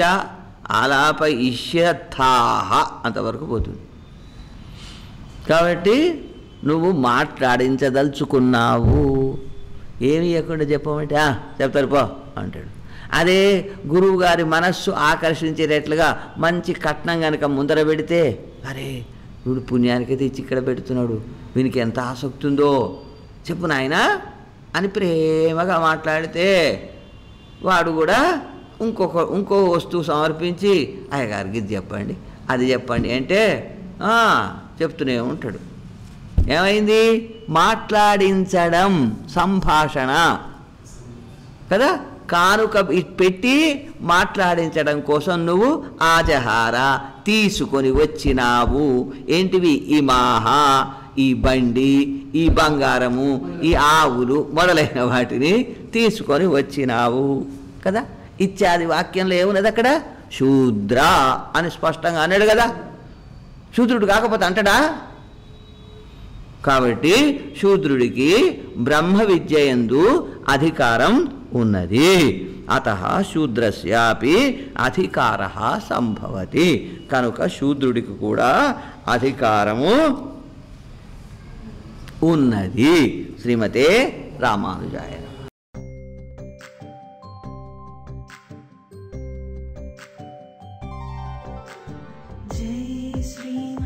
ఆలాపైష్యథాహ అంతవరకు పోతుంది కాబట్టి నువ్వు మాట్లాడించదలుచుకున్నావు ఏమి ఇవ్వకుండా చెప్పమంటే "ఆ, చెప్తారు పో అంటాడు అదే గురువు గారి మనస్సు ఆకర్షించేటట్లుగా మంచి కట్నం కనుక ముందర పెడితే అరే వీడు పుణ్యానికైతే ఇచ్చి ఇక్కడ పెడుతున్నాడు వీనికి ఎంత ఆసక్తి ఉందో చెప్పు నాయనా అని ప్రేమగా మాట్లాడితే వాడు కూడా ఇంకొక ఇంకో వస్తువు సమర్పించి అయ్యగారికి ఇది చెప్పండి అది చెప్పండి అంటే "ఆ, చెప్తూనే ఉంటాడు ఏమైంది మాట్లాడించడం సంభాషణ కదా కానుక ఇ- పెట్టి మాట్లాడించడం కోసం నువ్వు ఆజహార తీసుకొని వచ్చినావు ఏంటివి ఈ మాహా ఈ బండి ఈ బంగారము ఈ ఆవులు మొదలైన వాటిని తీసుకొని వచ్చినావు కదా ఇత్యాది వాక్యంలో ఏమున్నది అక్కడ శూద్ర అని స్పష్టంగా అన్నాడు కదా శూద్రుడు కాకపోతే అంటడా కాబట్టి శూద్రుడికి బ్రహ్మ విద్యయందు అధికారం ఉన్నది అత శూద్రస్యాపి అధికార సంభవతి కనుక శూద్రుడికి కూడా అధికారము ఉన్నది శ్రీమతే రామానుజాయ जय श्री